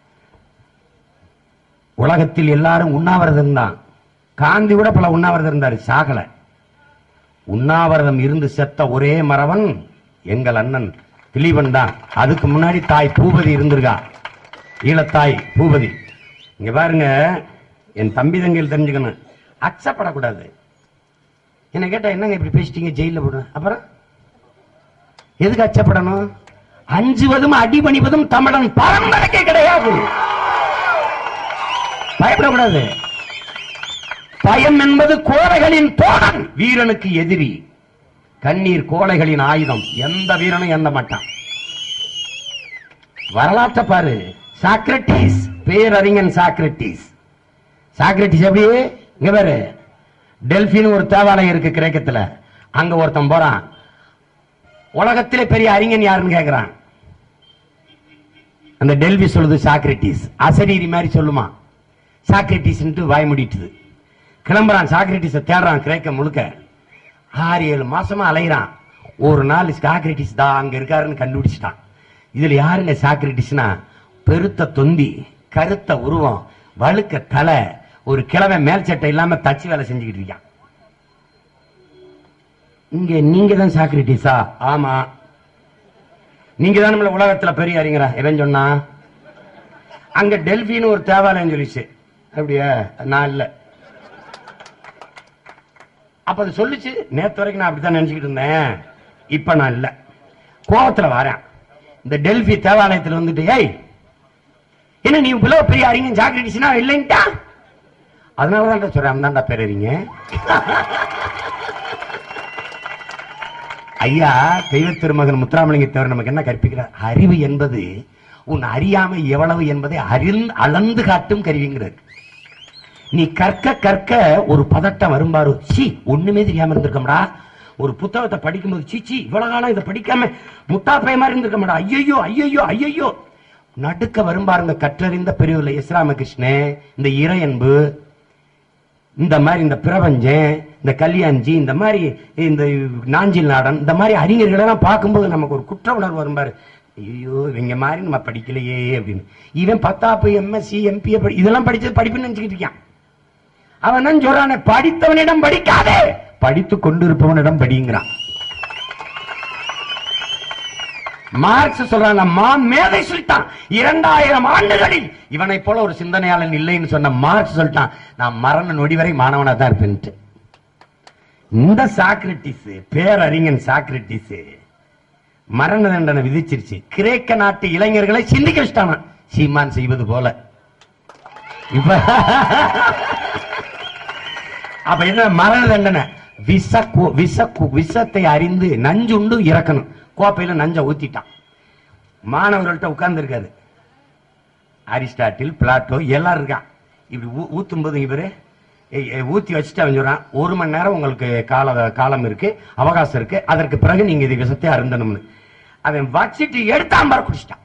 உலகத்தில் எல்லாரும் உண்ணாவிரதம் தான் காந்தி கூட பல உண்ணாவிரதம் இருந்தாரு சாகல உண்ணாவிரதம் இருந்து செத்த ஒரே மறவன் எங்கள் அண்ணன் திலீபன் தான் அதுக்கு முன்னாடி தாய் பூபதி இருந்திருக்கா ஈழத்தாய் பூபதி இங்க பாருங்க என் தம்பி தங்கையில் தெரிஞ்சுக்கணும் அச்சப்படக்கூடாது என்ன கேட்டா என்னங்க இப்படி பேசிட்டீங்க ஜெயில போடுவேன் அப்புறம் எதுக்கு அச்சப்படணும் அஞ்சுவதும் அடிபணிவதும் தமிழன் பரம்பரைக்கே கிடையாது பயப்படக்கூடாது பயம் என்பது கோழைகளின் தோழன் வீரனுக்கு எதிரி கண்ணீர் கோழைகளின் ஆயுதம் எந்த வீரனும் எந்த மாட்டான் வரலாற்றை பாரு சாக்ரட்டிஸ் பேரறிஞன் சாக்ரட்டிஸ் சாக்ரட்டிஸ் எப்படி இங்க பாரு டெல்பின்னு ஒரு தேவாலயம் இருக்கு கிரேக்கத்துல அங்க ஒருத்தன் போறான் உலகத்திலே பெரிய அறிஞன் யாருன்னு கேக்குறான் அந்த டெல்வி சொல்லுது சாக்ரட்டிஸ் அசரீரி மாதிரி சொல்லுமா சாக்ரட்டிஸ் வாய் முடிட்டுது கிளம்புறான் சாக்ரட்டிஸ தேடுறான் கிரேக்க முழுக்க ஆறு ஏழு மாசமா அலைகிறான் ஒரு நாள் சாக்ரட்டிஸ் தான் அங்க இருக்காருன்னு கண்டுபிடிச்சிட்டான் இதுல யாருங்க சாக்ரட்டிஸ்னா பெருத்த தொந்தி கருத்த உருவம் வழுக்க தலை ஒரு கிழமை மேல் சட்டை இல்லாம தச்சு வேலை செஞ்சுக்கிட்டு இருக்கான் இங்க நீங்க தான் சாக்ரட்டிஸா ஆமா நீங்க தான் நம்மள உலகத்துல பெரிய அறிஞரா எவன் சொன்னா அங்க டெல்பின்னு ஒரு தேவாலயம் சொல்லிச்சு அப்படியா நான் இல்ல அப்ப அது சொல்லுச்சு நேத்து வரைக்கும் நான் அப்படித்தான் நினைச்சுக்கிட்டு இருந்தேன் இப்ப நான் இல்ல கோவத்துல வரேன் இந்த டெல்பி தேவாலயத்துல வந்துட்டு ஏய் என்ன நீ இவ்வளவு பெரிய அறிஞன் சாக்ரட்டிஸ்னா இல்லைன்ட்டா அதனாலதான் சொல்றேன் அந்தாண்டா பேரறிங்க ஐயா தெய்வ திருமகன் முத்துராமலிங்க தேவர் நமக்கு என்ன கற்பிக்கிறார் அறிவு என்பது உன் அறியாமை எவ்வளவு என்பதை அறிந்து அளந்து காட்டும் கருவிங்கிறார் நீ கற்க கற்க ஒரு பதட்டம் வரும்பாரு சி ஒண்ணுமே தெரியாம இருந்திருக்கம்டா ஒரு புத்தகத்தை படிக்கும்போது சீச்சி இவ்வளவு காலம் இதை படிக்காம முட்டா பைய மாதிரி இருந்திருக்கமாடா ஐயோ ஐயோ ஐயோ நடுக்க வரும்பாருங்க கற்றறிந்த பெரியவர்ல எஸ் ராமகிருஷ்ணன் இந்த இறையன்பு இந்த மாதிரி இந்த பிரபஞ்சம் இந்த கல்யாண்ஜி இந்த மாதிரி இந்த நாஞ்சில் நாடன் இந்த மாதிரி அறிஞர்கள் எல்லாம் பார்க்கும்போது நமக்கு ஒரு குற்ற உணர்வு வரும் பாரு ஐயோ இவங்க மாதிரி நம்ம படிக்கலையே அப்படின்னு இவன் பத்தாப்பு எம்எஸ்சி எம்பி இதெல்லாம் படிச்சது படிப்புன்னு நினைச்சுக்கிட்டு இருக்கான் அவன் தான் சொல்றானே படித்தவனிடம் படிக்காதே படித்து கொண்டிருப்பவனிடம் படிங்கிறான் மார்க்ஸ் சொல்றான் மா மேதை சொல்லிட்டான் இரண்டாயிரம் ஆண்டுகளில் இவனை போல ஒரு சிந்தனையாளன் இல்லைன்னு சொன்ன மார்க்ஸ் சொல்லிட்டான் நான் மரண நொடி வரை மாணவனா தான் இருப்பேன்ட்டு இந்த சாக்ரட்டிஸ் பேரறிஞன் சாக்ரட்டிஸ் மரண தண்டனை விதிச்சிருச்சு கிரேக்க நாட்டு இளைஞர்களை சிந்திக்க வச்சிட்டான் சீமான் செய்வது போல இப்ப அப்ப என்ன மரண தண்டனை விச கு- விச கு- விஷத்தை அறிந்து நஞ்சுண்டு இறக்கணும் கோப்பையில நஞ்ச ஊத்திட்டான் மாணவர்கள்ட்ட உட்கார்ந்து இருக்காது அரிஸ்டாட்டில் பிளாட்டோ எல்லாரும் இருக்கான் இப்படி ஊ- ஊத்தும் போது இவரு ஏய், ஏய், ஊத்தி வச்சுட்டு அவன் சொல்றான் ஒரு மணி நேரம் உங்களுக்கு கால காலம் இருக்கு அவகாசம் இருக்கு அதற்கு பிறகு நீங்க இது விஷத்தை அருந்தணும்னு அவன் வச்சிட்டு எடுத்தான் பாரு குடிச்சிட்டான்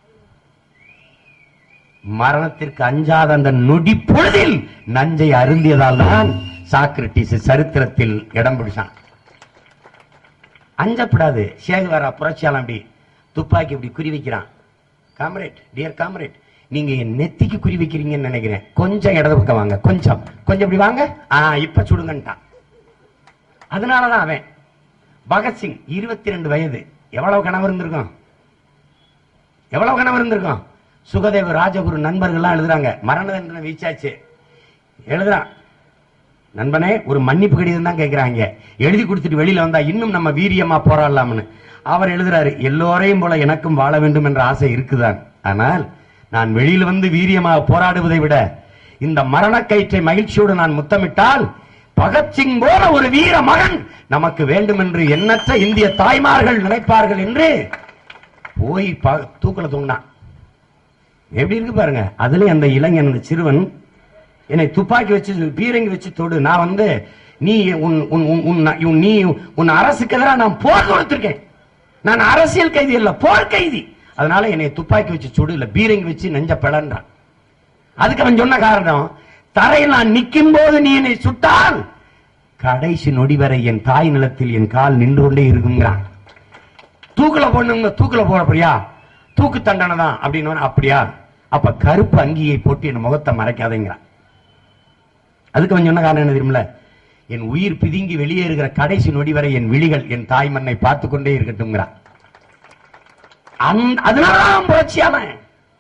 மரணத்திற்கு அஞ்சாத அந்த நொடி பொழுதில் நஞ்சை அருந்தியதால் தான் சாக்ரட்டிஸ் சரித்திரத்தில் இடம் பிடிச்சான் அஞ்சப்படாது சேகுவாரா புரட்சியாளன் அப்படி துப்பாக்கி இப்படி குறி வைக்கிறான் காம்ரேட் டியர் காம்ரேட் நீங்க என் நெத்திக்கு குறி வைக்கிறீங்கன்னு நினைக்கிறேன் கொஞ்சம் இடது பக்கம் வாங்க கொஞ்சம் கொஞ்சம் இப்படி வாங்க ஆ இப்ப சுடுங்கன்ட்டான் அதனாலதான் அவன் பகத்சிங் இருபத்தி ரெண்டு வயது எவ்வளவு கனவு இருந்திருக்கும் எவ்வளவு கனவு இருந்திருக்கும் சுகதேவ ராஜகுரு நண்பர்கள்லாம் எழுதுறாங்க மரண தண்டனை வீச்சாச்சு எழுதுறான் நண்பனே ஒரு மன்னிப்பு கடிதம் தான் கேட்கிறாங்க எழுதி கொடுத்துட்டு வெளியில வந்தா இன்னும் நம்ம வீரியமா போராடலாம்னு அவர் எழுதுறாரு எல்லோரையும் போல எனக்கும் வாழ வேண்டும் என்ற ஆசை இருக்குதான் ஆனால் நான் வெளியில வந்து வீரியமாக போராடுவதை விட இந்த மரணக்கயிற்றை மகிழ்ச்சியோடு நான் முத்தமிட்டால் பகத்சிங் போல ஒரு வீர மகன் நமக்கு வேண்டும் என்று எண்ணற்ற இந்திய தாய்மார்கள் நினைப்பார்கள் என்று போய் ப- தூக்குல தூங்கினான் எப்படி இருக்கு பாருங்க அதுலயும் அந்த இளைஞன் அந்த சிறுவன் என்னை துப்பாக்கி வச்சு பீரங்கி வச்சு தொடு நான் வந்து நீ உன் உன் உன் உன் உன் நீ உன் அரசுக்கு எதிராக நான் போர் கொடுத்திருக்கேன் நான் அரசியல் கைதி இல்ல போர் கைதி அதனால என்னை துப்பாக்கி வச்சு சுடு இல்ல பீரங்கி வச்சு நெஞ்ச பிளன்றான் அதுக்கு அவன் சொன்ன காரணம் தரையில் நான் நிற்கும் போது நீ என்னை சுட்டால் கடைசி நொடி வரை என் தாய் நிலத்தில் என் கால் நின்று கொண்டே இருக்குங்கிறான் தூக்குல போடணுங்க தூக்குல போட போறியா தூக்கு தண்டனை தான் அப்படின்னு அப்படியா அப்ப கருப்பு அங்கியை போட்டு என் முகத்தை மறைக்காதேங்கிறான் அதுக்கு அவன் சொன்ன காரணம் என்ன தெரியுமில என் உயிர் பிதுங்கி வெளியேறுகிற கடைசி நொடி வரை என் விழிகள் என் தாய் மண்ணை பார்த்து கொண்டே இருக்கட்டும்ங்கிறான் அந்த- அதனாலதான் அவன் புரட்சியாளன்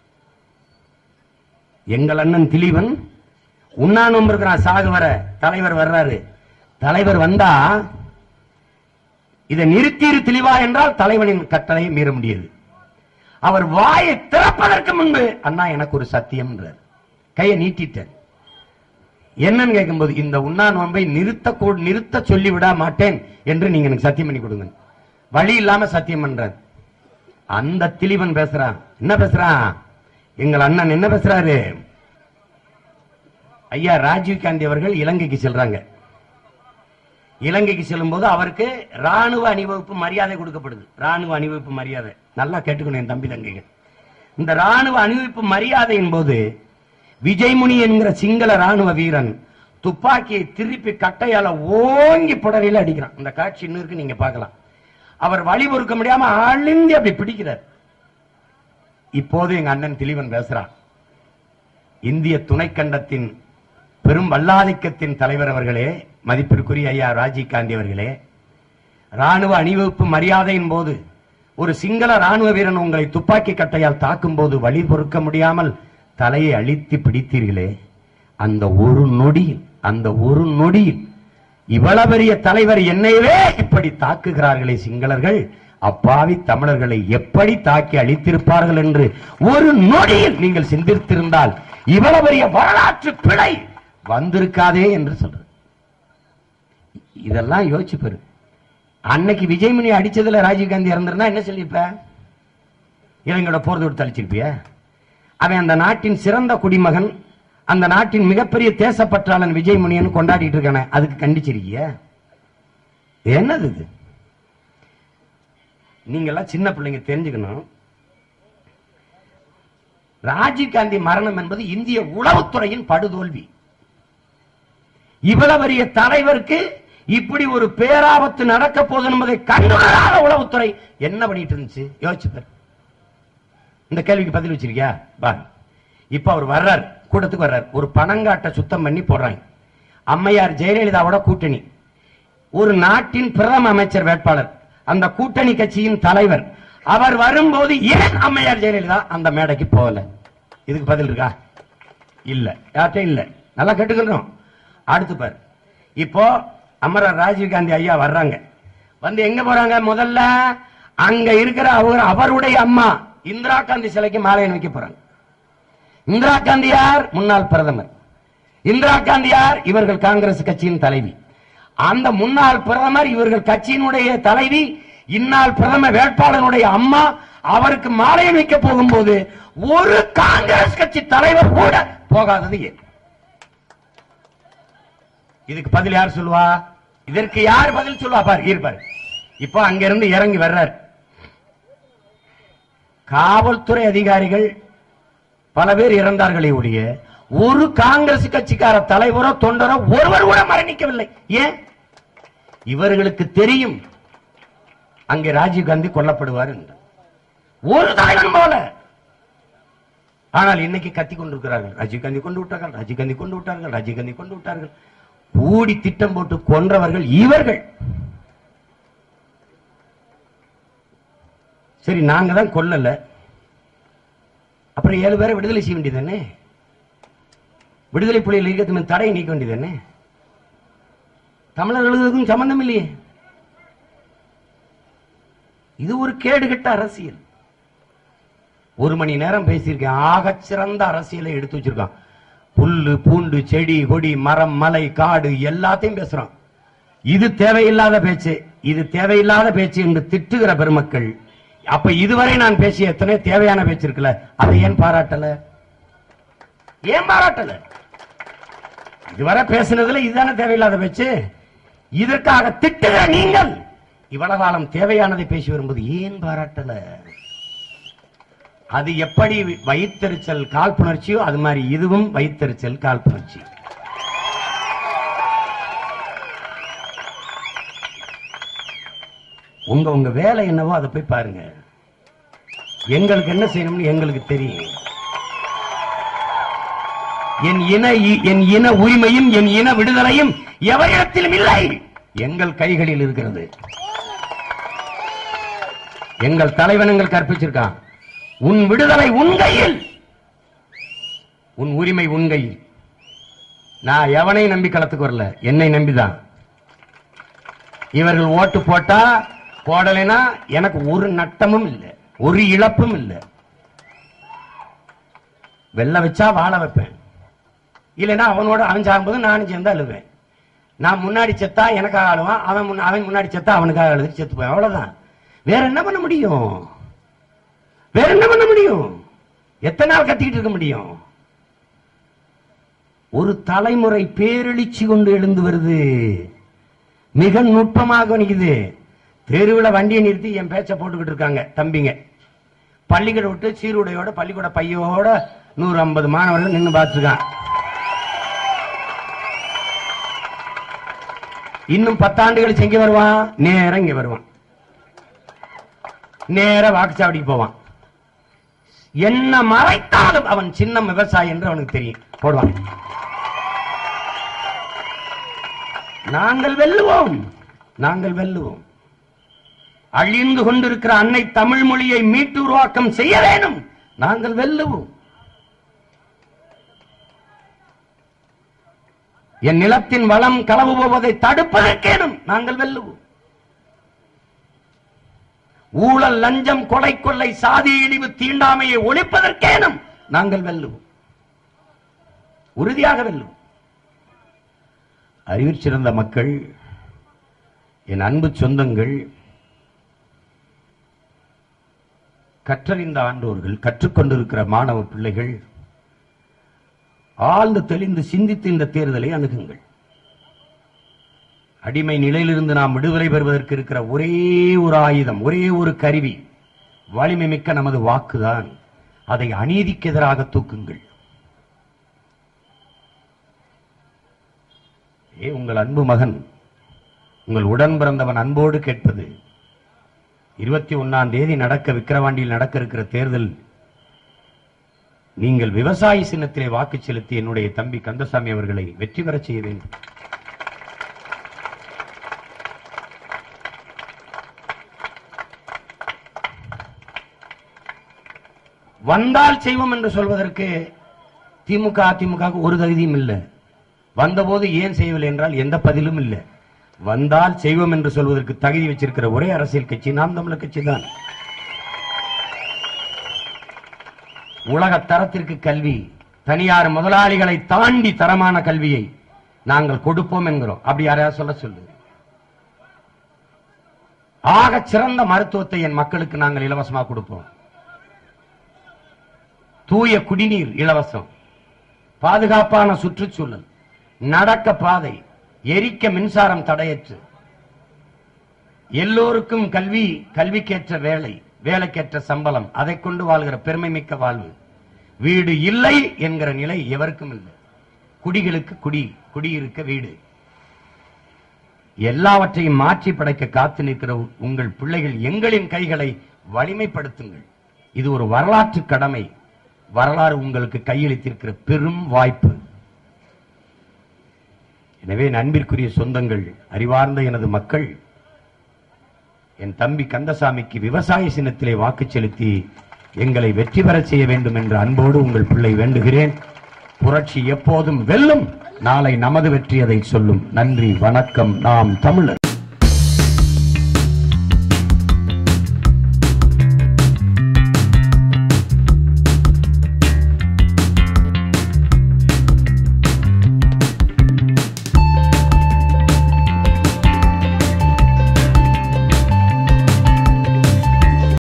எங்கள் அண்ணன் திலீபன் உண்ணாநோம்பு இருக்கிறான் சாகு வர தலைவர் வர்றாரு தலைவர் வந்தா இதை நிறுத்தீரு தெளிவா என்றால் தலைவனின் கட்டளையை மீற முடியாது அவர் வாயை திறப்பதற்கு முன்பு அண்ணா எனக்கு ஒரு சத்தியம் கையை நீட்டிட்டார் என்னன்னு கேட்கும்போது இந்த உண்ணா நோன்பை நிறுத்த கூ- நிறுத்த சொல்லி விட மாட்டேன் என்று நீங்க எனக்கு சத்தியம் பண்ணி கொடுங்க வழி இல்லாம சத்தியம் பண்றார் அந்த திலீபன் பேசுறான் என்ன பேசுறான் எங்கள் அண்ணன் என்ன பேசுறாரு ஐயா ராஜீவ் காந்தி அவர்கள் இலங்கைக்கு செல்றாங்க இலங்கைக்கு செல்லும் போது அவருக்கு ராணுவ அணிவகுப்பு மரியாதை கொடுக்கப்படுது ராணுவ அணிவகுப்பு மரியாதை நல்லா கேட்டுக்கணும் என் தம்பி தங்கைகள் இந்த ராணுவ அணிவகுப்பு மரியாதையின் போது விஜய்முனி என்கிற சிங்கள ராணுவ வீரன் துப்பாக்கியை திருப்பி கட்டையால ஓங்கி புடரையில அடிக்கிறான் இந்த காட்சி இன்னும் இருக்கு நீங்க பார்க்கலாம் அவர் வழி பொறுக்க முடியாம அழிந்து அப்படி பிடிக்கிறார் இப்போது எங்க அண்ணன் திலீவன் பேசுறான் இந்திய துணைக்கண்டத்தின் பெரும் வல்லாதிக்கத்தின் தலைவர் அவர்களே மதிப்பிற்குரிய ஐயா ராஜீவ் காந்தி அவர்களே ராணுவ அணிவகுப்பு மரியாதையின் போது ஒரு சிங்கள ராணுவ வீரன் உங்களை துப்பாக்கி கட்டையால் தாக்கும் போது வழி பொறுக்க முடியாமல் தலையை அழித்து பிடித்தீர்களே அந்த ஒரு நொடியில் அந்த ஒரு நொடியில் இவ்வளவு பெரிய தலைவர் என்னையவே இப்படி தாக்குகிறார்களே சிங்களர்கள் அப்பாவி தமிழர்களை எப்படி தாக்கி அழித்திருப்பார்கள் என்று ஒரு நொடியில் நீங்கள் சிந்தித்திருந்தால் இவ்வளவு பெரிய வரலாற்று பிழை வந்திருக்காதே என்று சொல்ற இதெல்லாம் யோசிச்சு பாரு அன்னைக்கு விஜய்மணி அடிச்சதுல ராஜீவ்காந்தி இறந்திருந்தா என்ன சொல்லியிருப்ப இவங்களோட போறது விட்டு அழிச்சிருப்பிய அவன் அந்த நாட்டின் சிறந்த குடிமகன் அந்த நாட்டின் மிகப்பெரிய தேசப்பற்றாளன் விஜய்மணியன் கொண்டாடிட்டு இருக்கானே அதுக்கு கண்டிச்சிருக்கிய என்னது இது நீங்க எல்லாம் சின்ன பிள்ளைங்க தெரிஞ்சுக்கணும் ராஜீவ்காந்தி மரணம் என்பது இந்திய உளவுத்துறையின் படுதோல்வி இவ்வளவு பெரிய தலைவருக்கு இப்படி ஒரு பேராபத்து நடக்க போகுது என்பதை கண்டுணராத உளவுத்துறை என்ன பண்ணிட்டு இருந்துச்சு யோசிச்சு பாரு இந்த கேள்விக்கு பதில் வச்சிருக்கியா பா இப்ப அவர் வர்றார் கூட்டத்துக்கு வர்றார் ஒரு பணங்காட்டை சுத்தம் பண்ணி போடுறாங்க அம்மையார் ஜெயலலிதாவோட கூட்டணி ஒரு நாட்டின் பிரதம அமைச்சர் வேட்பாளர் அந்த கூட்டணி கட்சியின் தலைவர் அவர் வரும்போது ஏன் அம்மையார் ஜெயலலிதா அந்த மேடைக்கு போகல இதுக்கு பதில் இருக்கா இல்ல யார்கிட்ட இல்ல நல்லா கேட்டுக்கணும் அடுத்து பாரு இப்போ அமரர் ராஜீவ்காந்தி ஐயா வர்றாங்க வந்து எங்க போறாங்க முதல்ல அங்க இருக்கிற அவர் அவருடைய அம்மா இந்திரா காந்தி சிலைக்கு மாலை அணிவிக்க போறாங்க இந்திரா காந்தி யார் முன்னாள் பிரதமர் இந்திரா காந்தி யார் இவர்கள் காங்கிரஸ் கட்சியின் தலைவி அந்த முன்னாள் பிரதமர் இவர்கள் கட்சியினுடைய தலைவி இந்நாள் பிரதம வேட்பாளருடைய அம்மா அவருக்கு மாலை அணிவிக்க போகும்போது ஒரு காங்கிரஸ் கட்சி தலைவர் கூட போகாதது ஏன் இதுக்கு பதில் யார் சொல்லுவா இதற்கு யார் பதில் சொல்லுவா பாரு இருப்பாரு இப்போ அங்கிருந்து இறங்கி வர்றார் காவல்துறை அதிகாரிகள் பல பேர் இறந்தார்களே ஒழிய ஒரு காங்கிரஸ் கட்சிக்கார தலைவரோ தொண்டரோ ஒருவர் கூட மரணிக்கவில்லை ஏன் இவர்களுக்கு தெரியும் அங்கே ராஜீவ் காந்தி கொல்லப்படுவார் என்று ஒரு தலைவன் போல ஆனால் இன்னைக்கு கத்தி கொண்டிருக்கிறார்கள் ராஜீவ் காந்தி கொண்டு விட்டார்கள் ராஜீவ் காந்தி கொண்டு விட்டார்கள் ராஜீவ் காந்தி கொண்டு விட்டார்கள் கூடி திட்டம் போட்டு கொன்றவர்கள் இவர்கள் சரி நாங்க தான் கொல்லல அப்புறம் ஏழு பேரை விடுதலை செய்ய வேண்டியதானே விடுதலை புலிகள் இயக்கத்தின் தடையை நீக்க வேண்டியதானே தமிழர்களுக்கும் சம்பந்தம் இல்லையே இது ஒரு கேடுகட்ட அரசியல் ஒரு மணி நேரம் பேசியிருக்கேன் ஆகச் சிறந்த அரசியலை எடுத்து வச்சிருக்கான் புல்லு பூண்டு செடி கொடி மரம் மலை காடு எல்லாத்தையும் பேசுறான் இது தேவையில்லாத பேச்சு இது தேவையில்லாத பேச்சு என்று திட்டுகிற பெருமக்கள் அப்ப இதுவரை நான் பேசிய எத்தனை தேவையான பேச்சு இருக்குல்ல அதை ஏன் பாராட்டல ஏன் பாராட்டல இதுவரை பேசினதுல இதுதானே தேவையில்லாத பேச்சு இதற்காக திட்டுகிற நீங்கள் இவ்வளவு காலம் தேவையானதை பேசி வரும்போது ஏன் பாராட்டல அது எப்படி வயிற்றெரிச்சல் காழ்ப்புணர்ச்சியோ அது மாதிரி இதுவும் வயிற்றெரிச்சல் காழ்ப்புணர்ச்சி உங்க உங்க வேலை என்னவோ அதை போய் பாருங்க எங்களுக்கு என்ன செய்யணும்னு எங்களுக்கு தெரியும் என் இன என் இன உரிமையும் என் இன விடுதலையும் எவரிடத்திலும் இல்லை எங்கள் கைகளில் இருக்கிறது எங்கள் தலைவன் எங்கள் கற்பிச்சிருக்கான் உன் விடுதலை உன் கையில் உன் உரிமை உன் கையில் நான் எவனை நம்பி களத்துக்கு வரல என்னை நம்பிதான் இவர்கள் ஓட்டு போட்டா போடலைன்னா எனக்கு ஒரு நட்டமும் இல்லை ஒரு இழப்பும் இல்லை வெள்ள வச்சா வாழ வைப்பேன் இல்லைன்னா அவனோட அவன் சாகும்போது நானும் சேர்ந்து அழுவேன் நான் முன்னாடி செத்தா எனக்காக அழுவான் அவன் முன்ன- அவன் முன்னாடி செத்தா அவனுக்காக அழுது செத்து போய் அவ்வளவுதான் வேற என்ன பண்ண முடியும் வேற என்ன பண்ண முடியும் எத்தனை நாள் கத்திக்கிட்டு இருக்க முடியும் ஒரு தலைமுறை பேரெழுச்சி கொண்டு எழுந்து வருது மிக நுட்பமாக நிக்குது தெருவுல வண்டியை நிறுத்தி என் பேச்ச போட்டுக்கிட்டு இருக்காங்க தம்பிங்க பள்ளிக்கூட விட்டு சீருடையோட பள்ளிக்கூட பையோட நூறு ஐம்பது மாணவர்கள் நின்னு பார்த்துருக்கான் இன்னும் பத்தாண்டு கழிச்சு எங்க வருவான் நேரா இங்க வருவான் நேரா வாக்குச்சாவடிக்கு போவான் என்ன மறைத்தாலும் அவன் சின்ன விவசாயி என்று அவனுக்கு தெரியும் போடுவான் நாங்கள் வெல்லுவோம் நாங்கள் வெல்லுவோம் அழிந்து கொண்டிருக்கிற அன்னை தமிழ் மொழியை மீட்டு உருவாக்கம் செய்ய வேண்டும் நாங்கள் வெல்லுவோம் என் நிலத்தின் வளம் களவு போவதை தடுப்பதற்கேனும் நாங்கள் வெல்லுவோம் ஊழல் லஞ்சம் கொலை கொள்ளை சாதி இழிவு தீண்டாமையை ஒழிப்பதற்கேனும் நாங்கள் வெல்லுவோம் உறுதியாக வெல்லுவோம் அறிவிற் சிறந்த மக்கள் என் அன்பு சொந்தங்கள் கற்றறிந்த ஆண்டோர்கள் கற்றுக்கொண்டிருக்கிற மாணவ பிள்ளைகள் ஆழ்ந்து தெளிந்து சிந்தித்து இந்த தேர்தலை அணுகுங்கள் அடிமை நிலையிலிருந்து நாம் விடுதலை பெறுவதற்கு இருக்கிற ஒரே ஒரு ஆயுதம் ஒரே ஒரு கருவி வலிமை மிக்க நமது வாக்குதான் அதை அநீதிக்கு எதிராக தூக்குங்கள் ஏ உங்கள் அன்பு மகன் உங்கள் உடன் பிறந்தவன் அன்போடு கேட்பது இருபத்தி ஒன்னாம் தேதி நடக்க விக்கிரவாண்டியில் நடக்க இருக்கிற தேர்தல் நீங்கள் விவசாய சின்னத்திலே வாக்கு செலுத்தி என்னுடைய தம்பி கந்தசாமி அவர்களை வெற்றி பெறச் செய்ய வேண்டும் வந்தால் செய்வோம் என்று சொல்வதற்கு திமுக அதிமுக க்கு ஒரு தகுதியும் இல்லை வந்தபோது ஏன் செய்யவில்லை என்றால் எந்த பதிலும் இல்லை வந்தால் செய்வோம் என்று சொல்வதற்கு தகுதி வச்சிருக்கிற ஒரே அரசியல் கட்சி நாம் தமிழர் கட்சி தான் உலக தரத்திற்கு கல்வி தனியார் முதலாளிகளை தாண்டி தரமான கல்வியை நாங்கள் கொடுப்போம் என்கிறோம் அப்படி யாரையாவது சொல்ல சொல்லு ஆகச் சிறந்த மருத்துவத்தை என் மக்களுக்கு நாங்கள் இலவசமாக கொடுப்போம் தூய குடிநீர் இலவசம் பாதுகாப்பான சுற்றுச்சூழல் நடக்க பாதை எரிக்க மின்சாரம் தடையற்று எல்லோருக்கும் கல்வி கல்விக்கேற்ற வேலை வேலைக்கேற்ற சம்பளம் அதை கொண்டு வாழ்கிற பெருமை மிக்க வாழ்வு வீடு இல்லை என்கிற நிலை எவருக்கும் இல்லை குடிகளுக்கு குடி குடியிருக்க வீடு எல்லாவற்றையும் மாற்றி படைக்க காத்து நிற்கிற உங்கள் பிள்ளைகள் எங்களின் கைகளை வலிமைப்படுத்துங்கள் இது ஒரு வரலாற்று கடமை வரலாறு உங்களுக்கு கையளித்திருக்கிற பெரும் வாய்ப்பு எனவே என் அன்பிற்குரிய சொந்தங்கள் அறிவார்ந்த எனது மக்கள் என் தம்பி கந்தசாமிக்கு விவசாய சின்னத்திலே வாக்கு செலுத்தி எங்களை வெற்றி பெறச் செய்ய வேண்டும் என்ற அன்போடு உங்கள் பிள்ளை வேண்டுகிறேன் புரட்சி எப்போதும் வெல்லும் நாளை நமது வெற்றி அதை சொல்லும் நன்றி வணக்கம் நாம் தமிழர்